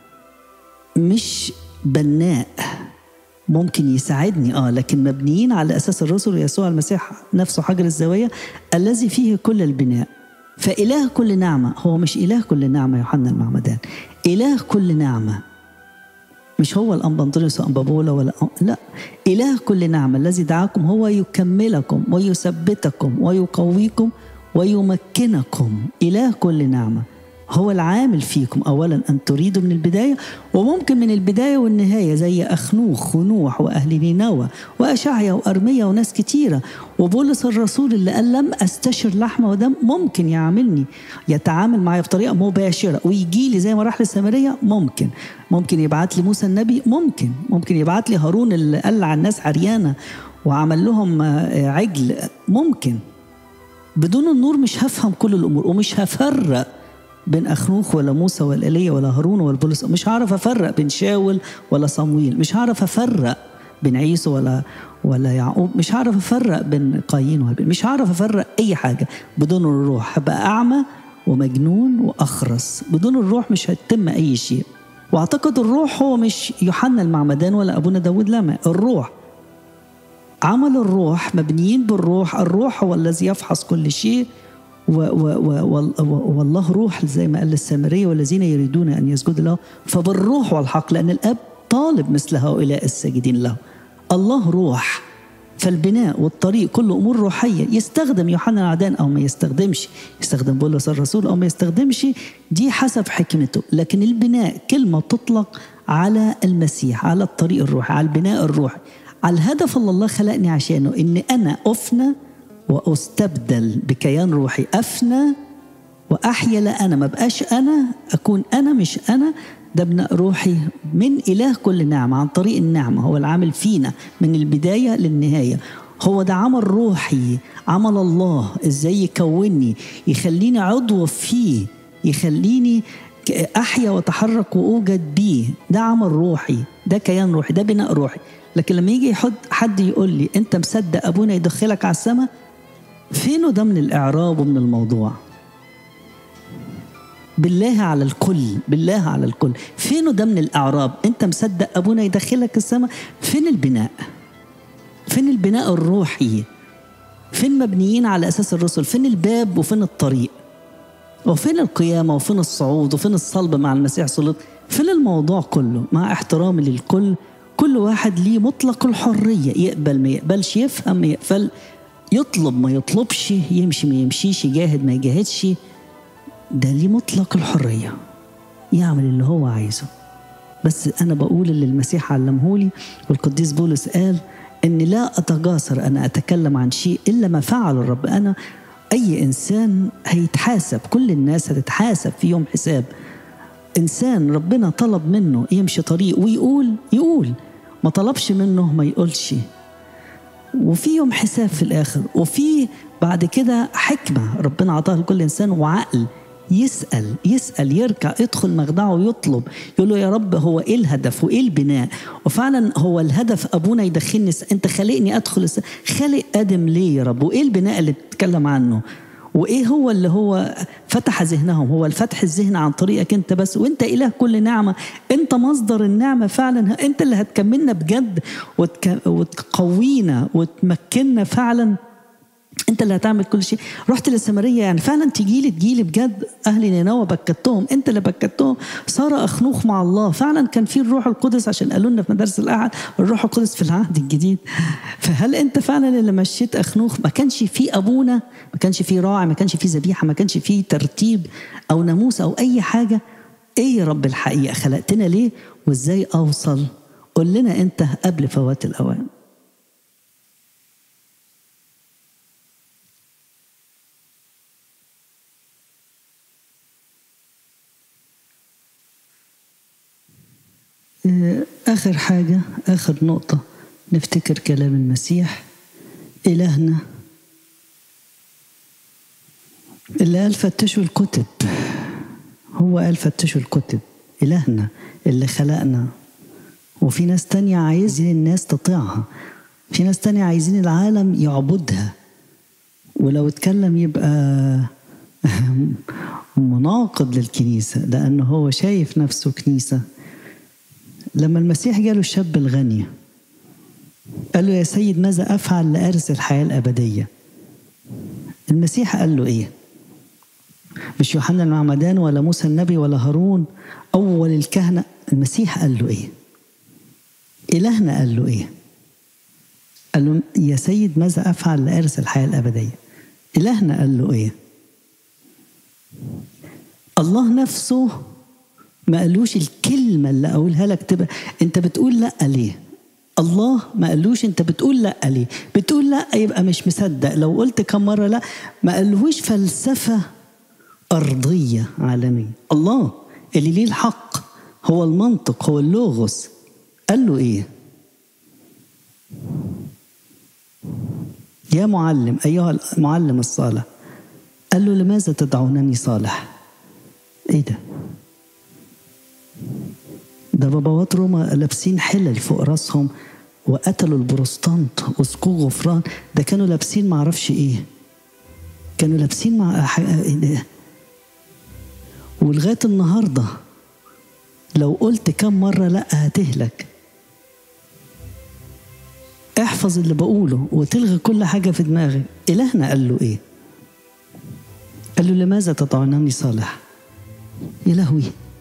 مش بناء ممكن يساعدني اه لكن مبنيين على اساس الرسل يسوع المسيح نفسه حجر الزاويه الذي فيه كل البناء فاله كل نعمه هو مش اله كل نعمه يوحنا المعمدان اله كل نعمه مش هو الانبا انطونيوس وانبا بولا ولا لا اله كل نعمه الذي دعاكم هو يكملكم ويثبتكم ويقويكم ويمكنكم اله كل نعمه هو العامل فيكم اولا ان تريدوا من البدايه وممكن من البدايه والنهايه زي اخنوخ ونوح واهل نينوى واشعيا وارميا وناس كتيره وبولس الرسول اللي قال لم استشر لحمه ودم ممكن يعاملني يتعامل معايا بطريقه مباشره ويجي لي زي ما راح للسامريه ممكن ممكن يبعت لي موسى النبي ممكن ممكن يبعت لي هارون اللي قلع الناس عريانه وعمل لهم عجل ممكن بدون النور مش هفهم كل الامور ومش هفرق بين اخنوخ ولا موسى ولا ايليا ولا هارون ولا بولس مش هعرف افرق بين شاول ولا صمويل مش هعرف افرق بين عيسى ولا ولا يعقوب مش هعرف افرق بين قايين وهابيل مش هعرف افرق اي حاجه بدون الروح هبقى اعمى ومجنون واخرس بدون الروح مش هيتم اي شيء واعتقد الروح هو مش يوحنا المعمدان ولا ابونا داود لما الروح عمل الروح مبنيين بالروح الروح هو الذي يفحص كل شيء و و و و والله روح زي ما قال السامرية والذين يريدون أن يسجدوا له فبالروح والحق لأن الأب طالب مثل هؤلاء الساجدين له الله روح فالبناء والطريق كل امور روحيه يستخدم يوحنا العدان او ما يستخدمش يستخدم بولس الرسول او ما يستخدمش دي حسب حكمته لكن البناء كلمه تطلق على المسيح على الطريق الروحي على البناء الروحي على الهدف اللي الله خلقني عشانه ان انا افنى واستبدل بكيان روحي افنى واحيا لا انا ما بقاش انا اكون انا مش انا ده بناء روحي من إله كل نعمة عن طريق النعمة هو العامل فينا من البداية للنهاية هو ده عمل روحي عمل الله ازاي يكونني يخليني عضو فيه يخليني احيا واتحرك واوجد بيه ده عمل روحي ده كيان روحي ده بناء روحي لكن لما يجي يحط حد يقول لي انت مصدق ابونا يدخلك على السماء فينه ده من الاعراب ومن الموضوع بالله على الكل بالله على الكل فينه ده من الاعراب انت مصدق ابونا يدخلك السماء فين البناء فين البناء الروحي فين مبنيين على اساس الرسل فين الباب وفين الطريق وفين القيامه وفين الصعود وفين الصلب مع المسيح صلب فين الموضوع كله مع احترامي للكل كل واحد ليه مطلق الحريه يقبل ما يقبلش يفهم ما يقبل يطلب ما يطلبش يمشي ما يمشيش يجاهد ما يجاهدش ده ليه مطلق الحرية يعمل اللي هو عايزه بس أنا بقول اللي المسيح علمهولي والقديس بولس قال إن لا أتجاسر أنا أتكلم عن شيء إلا ما فعل الرب أنا أي إنسان هيتحاسب كل الناس هتتحاسب في يوم حساب إنسان ربنا طلب منه يمشي طريق ويقول يقول ما طلبش منه ما يقولش وفي يوم حساب في الآخر وفي بعد كده حكمة ربنا عطاها لكل إنسان وعقل يسأل يسأل يركع يدخل مخدعه ويطلب يقول له يا رب هو ايه الهدف وايه البناء وفعلا هو الهدف ابونا يدخلني انت خالقني ادخل الس... خالق ادم ليه يا رب وايه البناء اللي بتتكلم عنه وايه هو اللي هو فتح ذهنهم هو الفتح الذهن عن طريقك انت بس وانت اله كل نعمه انت مصدر النعمه فعلا انت اللي هتكملنا بجد وتك... وتقوينا وتمكننا فعلا انت اللي هتعمل كل شيء رحت للسامريه يعني فعلا تجي لي تجي لي بجد اهل نينوى بكتهم انت اللي بكتهم صار اخنوخ مع الله فعلا كان في الروح القدس عشان قالوا لنا في مدارس الاحد الروح القدس في العهد الجديد فهل انت فعلا اللي مشيت اخنوخ ما كانش في ابونا ما كانش في راعي ما كانش في ذبيحه ما كانش في ترتيب او ناموس او اي حاجه ايه يا رب الحقيقه خلقتنا ليه وازاي اوصل قول لنا انت قبل فوات الاوان آخر حاجة آخر نقطة نفتكر كلام المسيح إلهنا اللي قال فتشوا الكتب هو قال فتشوا الكتب إلهنا اللي خلقنا وفي ناس تانية عايزين الناس تطيعها في ناس تانية عايزين العالم يعبدها ولو اتكلم يبقى مناقض للكنيسة لأنه هو شايف نفسه كنيسة لما المسيح جاله الشاب الغني قال له يا سيد ماذا أفعل لأرث الحياة الأبدية المسيح قال له إيه مش يوحنا المعمدان ولا موسى النبي ولا هارون أول الكهنة المسيح قال له إيه إلهنا قال له إيه قال له يا سيد ماذا أفعل لأرث الحياة الأبدية إلهنا قال له إيه الله نفسه ما قالوش الكلمة اللي أقولها لك تبقى أنت بتقول لأ ليه؟ الله ما قالوش أنت بتقول لأ ليه؟ بتقول لأ يبقى مش مصدق لو قلت كم مرة لأ ما قالوش فلسفة أرضية عالمية الله اللي ليه الحق هو المنطق هو اللوغوس قال له إيه؟ يا معلم أيها المعلم الصالح قال له لماذا تدعونني صالح؟ إيه ده؟ ده بابوات روما لابسين حلل فوق راسهم وقتلوا البروستانت وسقوا غفران ده كانوا لابسين معرفش ايه كانوا لابسين مع إيه ولغايه النهارده لو قلت كم مره لا هتهلك احفظ اللي بقوله وتلغي كل حاجة في دماغك إلهنا قال له إيه قال له لماذا تطعنني صالح يا لهوي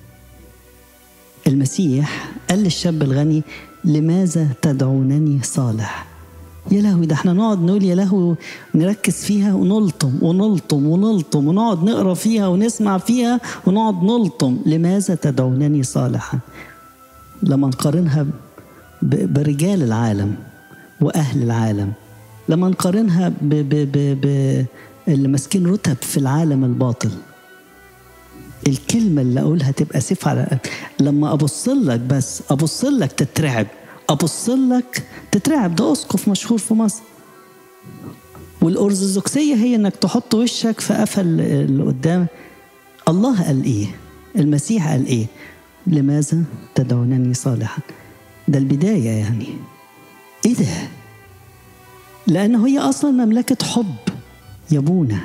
المسيح قال للشاب الغني لماذا تدعونني صالح يا لهوي ده احنا نقعد نقول يا لهوي نركز فيها ونلطم ونلطم ونلطم ونقعد نقرا فيها ونسمع فيها ونقعد نلطم لماذا تدعونني صالحا لما نقارنها برجال العالم واهل العالم لما نقارنها ب ب ب ب اللي ماسكين رتب في العالم الباطل الكلمه اللي اقولها تبقى سيف على لما ابص لك بس ابص لك تترعب ابص لك تترعب ده اسقف مشهور في مصر والارثوذكسيه هي انك تحط وشك في قفا اللي قدام الله قال ايه المسيح قال ايه لماذا تدعونني صالحا ده البدايه يعني ايه ده لان هي اصلا مملكه حب يا ابونا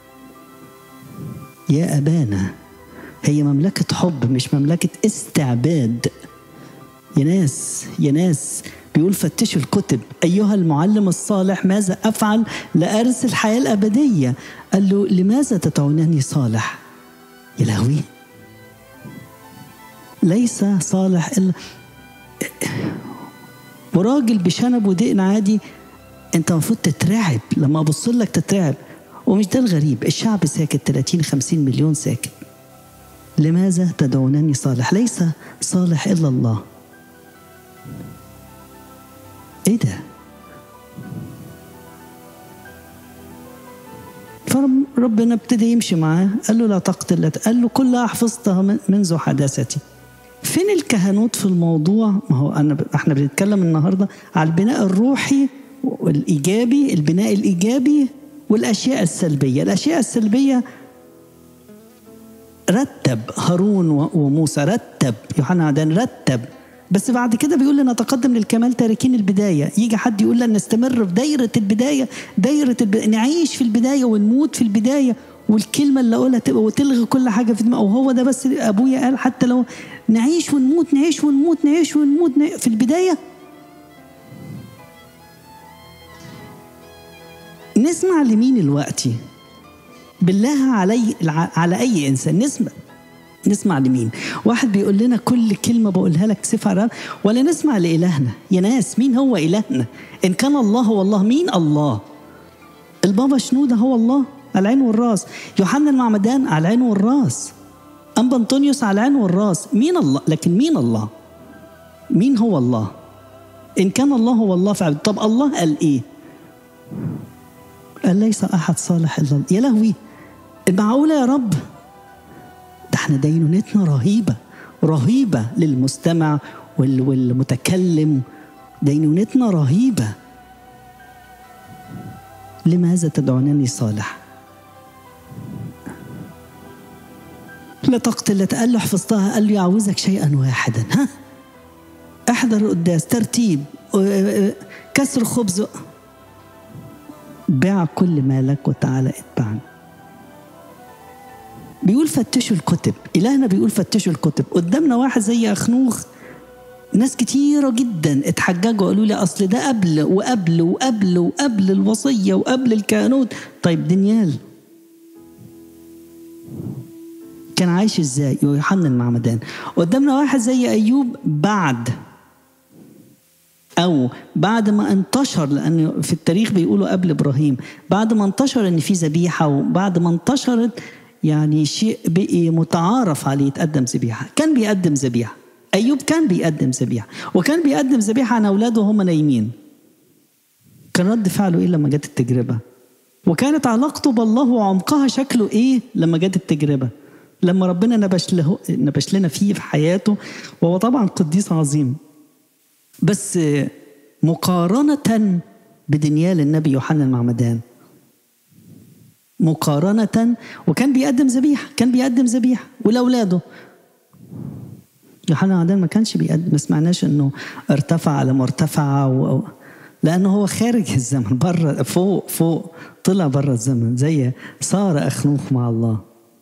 يا ابانا هي مملكه حب مش مملكه استعباد يا ناس يا ناس بيقول فتشوا الكتب أيها المعلم الصالح ماذا أفعل لأرث الحياة الأبدية قال له لماذا تدعونني صالح يا لهوي ليس صالح إلا وراجل بشنب ودقن عادي انت المفروض تترعب لما ابص لك تترعب ومش ده الغريب الشعب ساكت 30 50 مليون ساكت لماذا تدعونني صالح ليس صالح الا الله ايه ده فربنا ابتدى يمشي معاه قال له لا تقتل قال له كلها حفظتها منذ حداثتي فين الكهنوت في الموضوع ما هو أنا احنا بنتكلم النهارده على البناء الروحي والايجابي البناء الايجابي والاشياء السلبيه الاشياء السلبيه رتب هارون وموسى رتب يوحنا عدان رتب بس بعد كده بيقول لنا تقدم للكمال تاركين البدايه يجي حد يقول لنا نستمر في دايره البدايه دايره البداية. نعيش في البدايه ونموت في البدايه والكلمه اللي اقولها تبقى وتلغي كل حاجه في دماغه وهو ده بس ابويا قال حتى لو نعيش ونموت نعيش ونموت نعيش ونموت في البدايه نسمع لمين الوقت بالله علي على اي انسان نسمع نسمع لمين واحد بيقول لنا كل كلمة بقولها لك سفر ولا نسمع لإلهنا يا ناس مين هو إلهنا إن كان الله هو الله مين الله البابا شنودة هو الله على العين والراس يوحنا المعمدان على العين والراس أنبا أنطونيوس على العين والراس مين الله لكن مين الله مين هو الله إن كان الله هو الله فعلا طب الله قال إيه قال ليس أحد صالح إلا الله يا لهوي معقولة يا رب ده احنا دينونتنا رهيبة رهيبة للمستمع والمتكلم دينونتنا رهيبة لماذا تدعونني صالح لا تقتل لا قال له حفظتها قال له يعوزك شيئا واحدا ها احضر القداس ترتيب كسر خبز بيع كل مالك وتعالى اتبعني بيقول فتشوا الكتب إلهنا بيقول فتشوا الكتب قدامنا واحد زي أخنوخ ناس كتيرة جدا اتحججوا قالوا لي أصل ده قبل وقبل وقبل وقبل الوصية وقبل الكهنوت طيب دانيال كان عايش ازاي يوحنا المعمدان قدامنا واحد زي أيوب بعد أو بعد ما انتشر لأن في التاريخ بيقولوا قبل إبراهيم بعد ما انتشر إن في ذبيحة وبعد ما انتشرت يعني شيء بقي متعارف عليه يتقدم ذبيحه كان بيقدم ذبيحه ايوب كان بيقدم ذبيحه وكان بيقدم ذبيحه عن اولاده وهم نايمين كان رد فعله ايه لما جت التجربه وكانت علاقته بالله وعمقها شكله ايه لما جت التجربه لما ربنا نبش له نبش لنا فيه في حياته وهو طبعا قديس عظيم بس مقارنه بدنيال النبي يوحنا المعمدان مقارنة وكان بيقدم ذبيحة كان بيقدم ذبيحة ولأولاده يوحنا عدان ما كانش بيقدم ما سمعناش انه ارتفع على مرتفعة و... لانه هو خارج الزمن بره فوق فوق طلع بره الزمن زي صار اخنوخ مع الله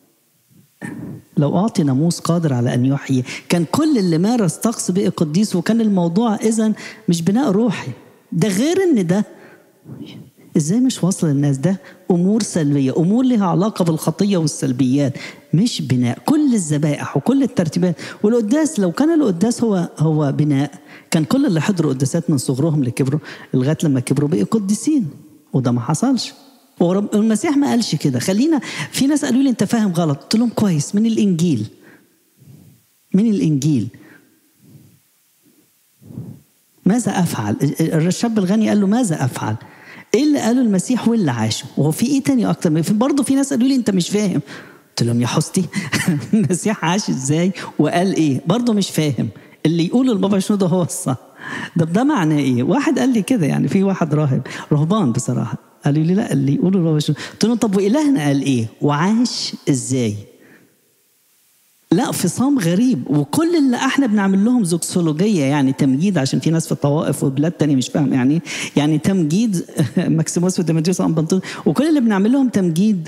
لو اعطي ناموس قادر على ان يحيي كان كل اللي مارس طقس بقي قديس وكان الموضوع اذا مش بناء روحي ده غير ان ده ازاي مش واصل للناس ده امور سلبيه امور لها علاقه بالخطيه والسلبيات مش بناء كل الذبائح وكل الترتيبات والقداس لو كان القداس هو هو بناء كان كل اللي حضروا قداسات من صغرهم اللي كبروا لغايه لما كبروا بقوا قديسين وده ما حصلش والمسيح ما قالش كده خلينا في ناس قالوا لي انت فاهم غلط قلت لهم كويس من الانجيل من الانجيل ماذا افعل الشاب الغني قال له ماذا افعل ايه اللي قاله المسيح واللي عاشه وهو في ايه تاني اكتر من برضه في ناس قالوا لي انت مش فاهم قلت لهم يا حستي المسيح عاش ازاي وقال ايه برضه مش فاهم اللي يقول البابا شنودة هو الصح ده ده معناه ايه واحد قال لي كده يعني في واحد راهب رهبان بصراحه قالوا لي لا اللي يقولوا البابا شنودة قلت لهم طب والهنا قال ايه وعاش ازاي لا فصام غريب وكل اللي احنا بنعمل لهم زوكسولوجيه يعني تمجيد عشان في ناس في الطوائف وبلاد تانية مش فاهم يعني يعني تمجيد ماكسيموس وديمتريوس امبانتون وكل اللي بنعمل لهم تمجيد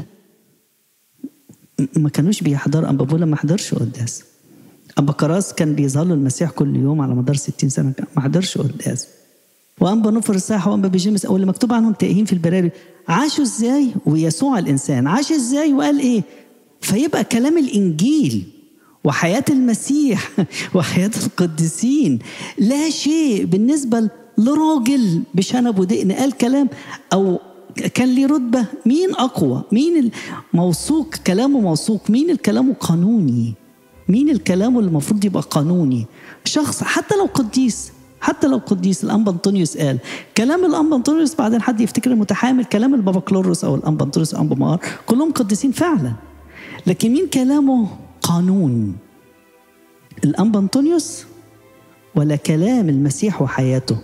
ما كانوش بيحضروا امبابولا ما حضرش قداس ابا كراس كان بيظهر له المسيح كل يوم على مدار 60 سنه ما حضرش قداس وانبا نفر الساحه وانبا بيجيمس او اللي مكتوب عنهم تائهين في البراري عاشوا ازاي ويسوع الانسان عاش ازاي وقال ايه فيبقى كلام الانجيل وحياة المسيح وحياة القديسين لا شيء بالنسبة لراجل بشنب ودقن قال كلام أو كان ليه رتبة مين أقوى مين موثوق كلامه موثوق مين الكلام قانوني مين الكلام اللي المفروض يبقى قانوني شخص حتى لو قديس حتى لو قديس الانبا انطونيوس قال كلام الانبا انطونيوس بعدين حد يفتكر متحامل كلام البابا كلورس او الانبا انطونيوس او الانبا مار كلهم قديسين فعلا لكن مين كلامه قانون الأنبا أنطونيوس ولا كلام المسيح وحياته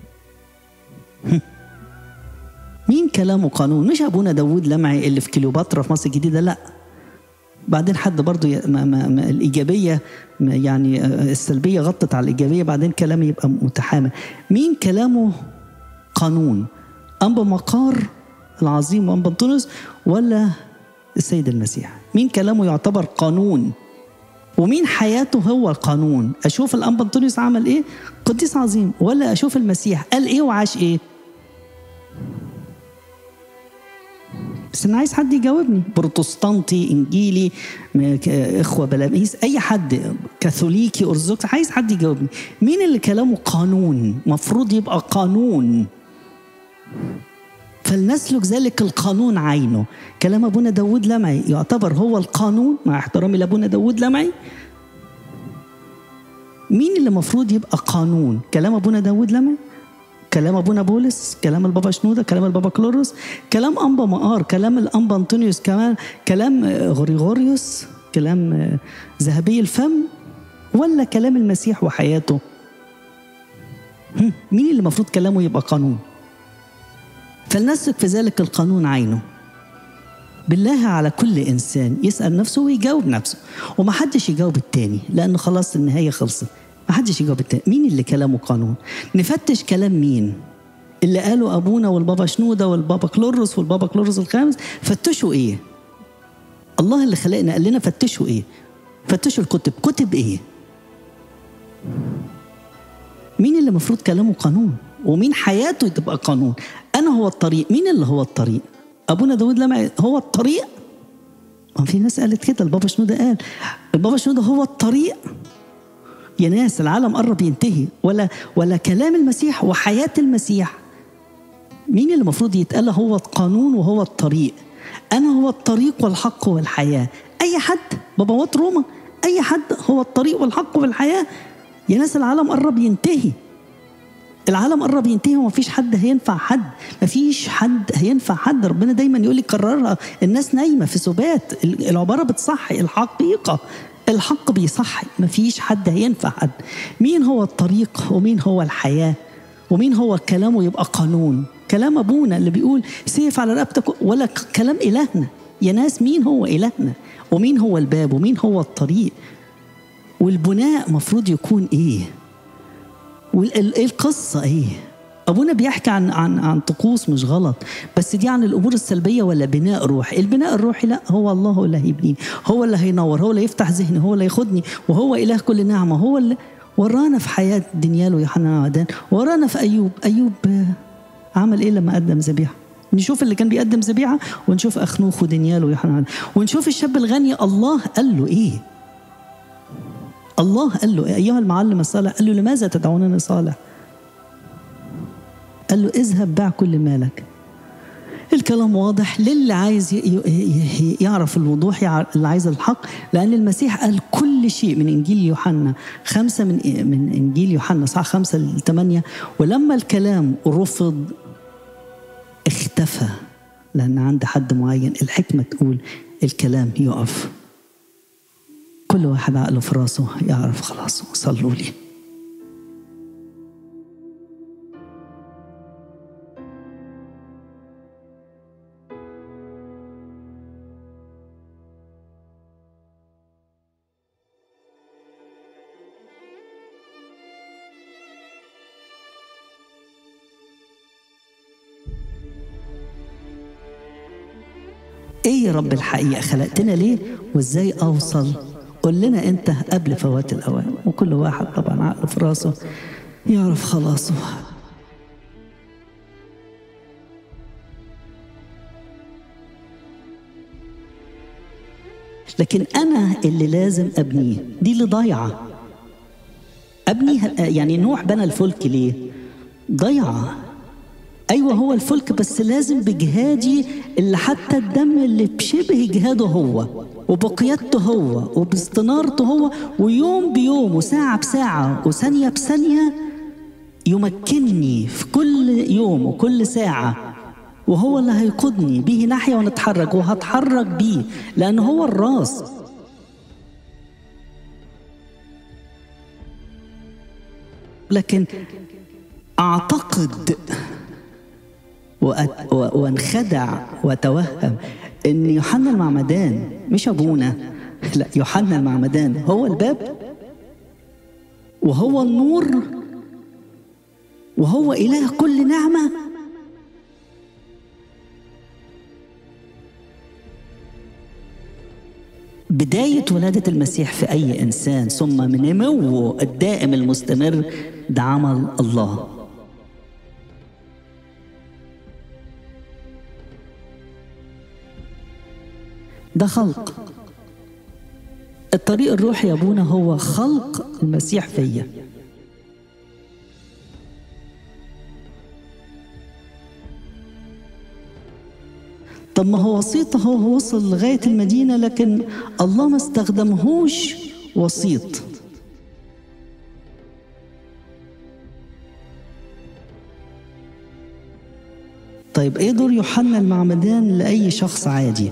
مين كلامه قانون مش أبونا داود لمعي اللي في كليوباترا في مصر الجديدة لا بعدين حد برضو ما ما ما الإيجابية يعني السلبية غطت على الإيجابية بعدين كلامه يبقى متحامل مين كلامه قانون أنبا مقار العظيم وأنبا أنطونيوس ولا السيد المسيح مين كلامه يعتبر قانون ومين حياته هو القانون اشوف الانبا انطونيوس عمل ايه قديس عظيم ولا اشوف المسيح قال ايه وعاش ايه بس انا عايز حد يجاوبني بروتستانتي انجيلي اخوه بلاميس اي حد كاثوليكي ارثوذكس عايز حد يجاوبني مين اللي كلامه قانون مفروض يبقى قانون فلنسلك ذلك القانون عينه كلام ابونا داود لمعي يعتبر هو القانون مع احترامي لابونا داود لمعي مين اللي المفروض يبقى قانون كلام ابونا داود لمعي كلام ابونا بولس كلام البابا شنوده كلام البابا كلورس كلام انبا مقار كلام الانبا انطونيوس كمان كلام غريغوريوس كلام ذهبي الفم ولا كلام المسيح وحياته مين اللي المفروض كلامه يبقى قانون فلنسلك في ذلك القانون عينه بالله على كل انسان يسال نفسه ويجاوب نفسه وما حدش يجاوب التاني لانه خلاص النهايه خلصت ما حدش يجاوب التاني مين اللي كلامه قانون نفتش كلام مين اللي قاله ابونا والبابا شنوده والبابا كلورس والبابا كلورس الخامس فتشوا ايه الله اللي خلقنا قال لنا فتشوا ايه فتشوا الكتب كتب ايه مين اللي المفروض كلامه قانون ومين حياته تبقى قانون انا هو الطريق مين اللي هو الطريق ابونا داود لما هو الطريق ما في ناس قالت كده البابا شنودة قال البابا شنودة هو الطريق يا ناس العالم قرب ينتهي ولا ولا كلام المسيح وحياة المسيح مين اللي المفروض يتقال هو القانون وهو الطريق أنا هو الطريق والحق والحياة أي حد بابوات روما أي حد هو الطريق والحق والحياة يا ناس العالم قرب ينتهي العالم قرب ينتهي ومفيش حد هينفع حد مفيش حد هينفع حد ربنا دايما يقول لي كررها الناس نايمه في سبات العباره بتصحي الحقيقه الحق بيصحي مفيش حد هينفع حد مين هو الطريق ومين هو الحياه ومين هو كلامه يبقى قانون كلام ابونا اللي بيقول سيف على رقبتك ولا كلام الهنا يا ناس مين هو الهنا ومين هو الباب ومين هو الطريق والبناء مفروض يكون ايه وايه القصه ايه ابونا بيحكي عن عن عن طقوس مش غلط بس دي عن الامور السلبيه ولا بناء روحي البناء الروحي لا هو الله هو اللي هيبنيني هو اللي هينور هو اللي يفتح ذهني هو اللي ياخدني وهو اله كل نعمه هو اللي ورانا في حياة دانيال ويوحنا وعدان ورانا في أيوب أيوب عمل إيه لما قدم ذبيحة نشوف اللي كان بيقدم ذبيحة ونشوف أخنوخ ودانيال ويوحنا وعدان ونشوف الشاب الغني الله قال له إيه الله قال له أيها المعلم الصالح قال له لماذا تدعونني صالح قال له اذهب باع كل مالك الكلام واضح للي عايز يعرف الوضوح اللي عايز الحق لأن المسيح قال كل شيء من إنجيل يوحنا خمسة من من إنجيل يوحنا صح خمسة لثمانية ولما الكلام رفض اختفى لأن عند حد معين الحكمة تقول الكلام يقف كل واحد عقله في راسه يعرف خلاص صلوا لي ايه يا رب الحقيقه خلقتنا ليه وازاي اوصل قول لنا انت قبل فوات الاوان وكل واحد طبعا عقله في راسه يعرف خلاصه لكن انا اللي لازم ابنيه دي اللي ضايعه ابنيها يعني نوح بنى الفلك ليه ضيعه ايوه هو الفلك بس لازم بجهادي اللي حتى الدم اللي بشبه جهاده هو وبقيادته هو وباستنارته هو ويوم بيوم وساعة بساعة وثانية بثانية يمكنني في كل يوم وكل ساعة وهو اللي هيقودني به ناحية ونتحرك وهتحرك بيه لأن هو الراس لكن أعتقد وانخدع واتوهم ان يوحنا المعمدان مش ابونا لا يوحنا المعمدان هو الباب وهو النور وهو اله كل نعمه بداية ولادة المسيح في أي إنسان ثم من نموه الدائم المستمر ده عمل الله ده خلق الطريق الروحي يا ابونا هو خلق المسيح فيا طب ما هو وسيط هو وصل لغاية المدينة لكن الله ما استخدمهوش وسيط طيب ايه دور يوحنا المعمدان لأي شخص عادي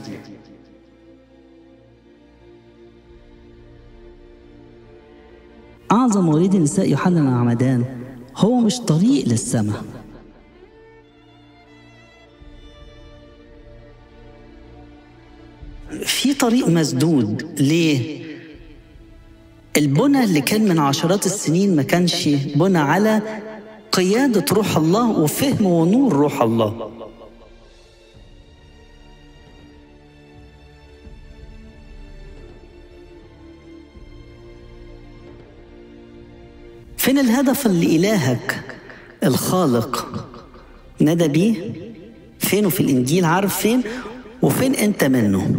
أعظم وليد النساء يوحنا المعمدان هو مش طريق للسماء في طريق مسدود ليه؟ البنى اللي كان من عشرات السنين ما كانش بنى على قيادة روح الله وفهم ونور روح الله فين الهدف اللي إلهك الخالق ندى بيه فينه في الإنجيل عارف فين وفين أنت منه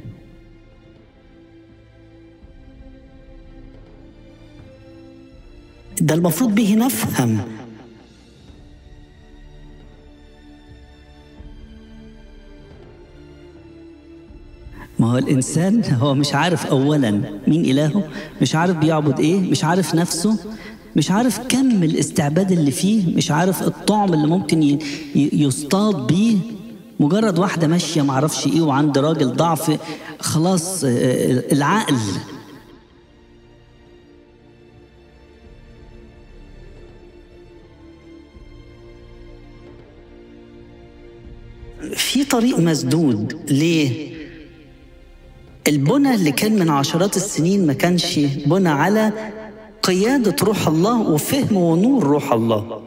ده المفروض به نفهم ما هو الإنسان هو مش عارف أولا مين إلهه مش عارف بيعبد إيه مش عارف نفسه مش عارف كم الاستعباد اللي فيه مش عارف الطعم اللي ممكن يصطاد بيه مجرد واحدة ماشية معرفش ايه وعند راجل ضعف خلاص العقل في طريق مسدود ليه؟ البنى اللي كان من عشرات السنين ما كانش بنى على قيادة روح الله وفهم ونور روح الله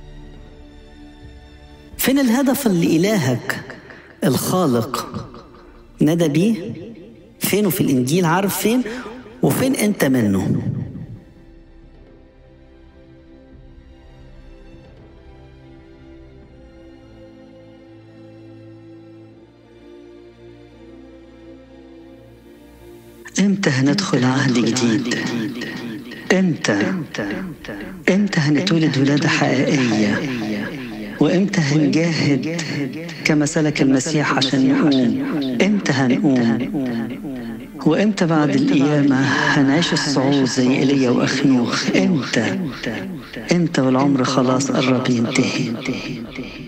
فين الهدف اللي إلهك الخالق نادى بيه فين في الإنجيل عارف فين وفين أنت منه امتى هندخل عهد جديد امتى امتى هنتولد ولادة حقيقية وامتى هنجاهد كما سلك المسيح عشان نقوم امتى هنقوم وامتى بعد القيامة هنعيش الصعود زي ايليا واخنوخ امتى امتى والعمر خلاص قرب ينتهي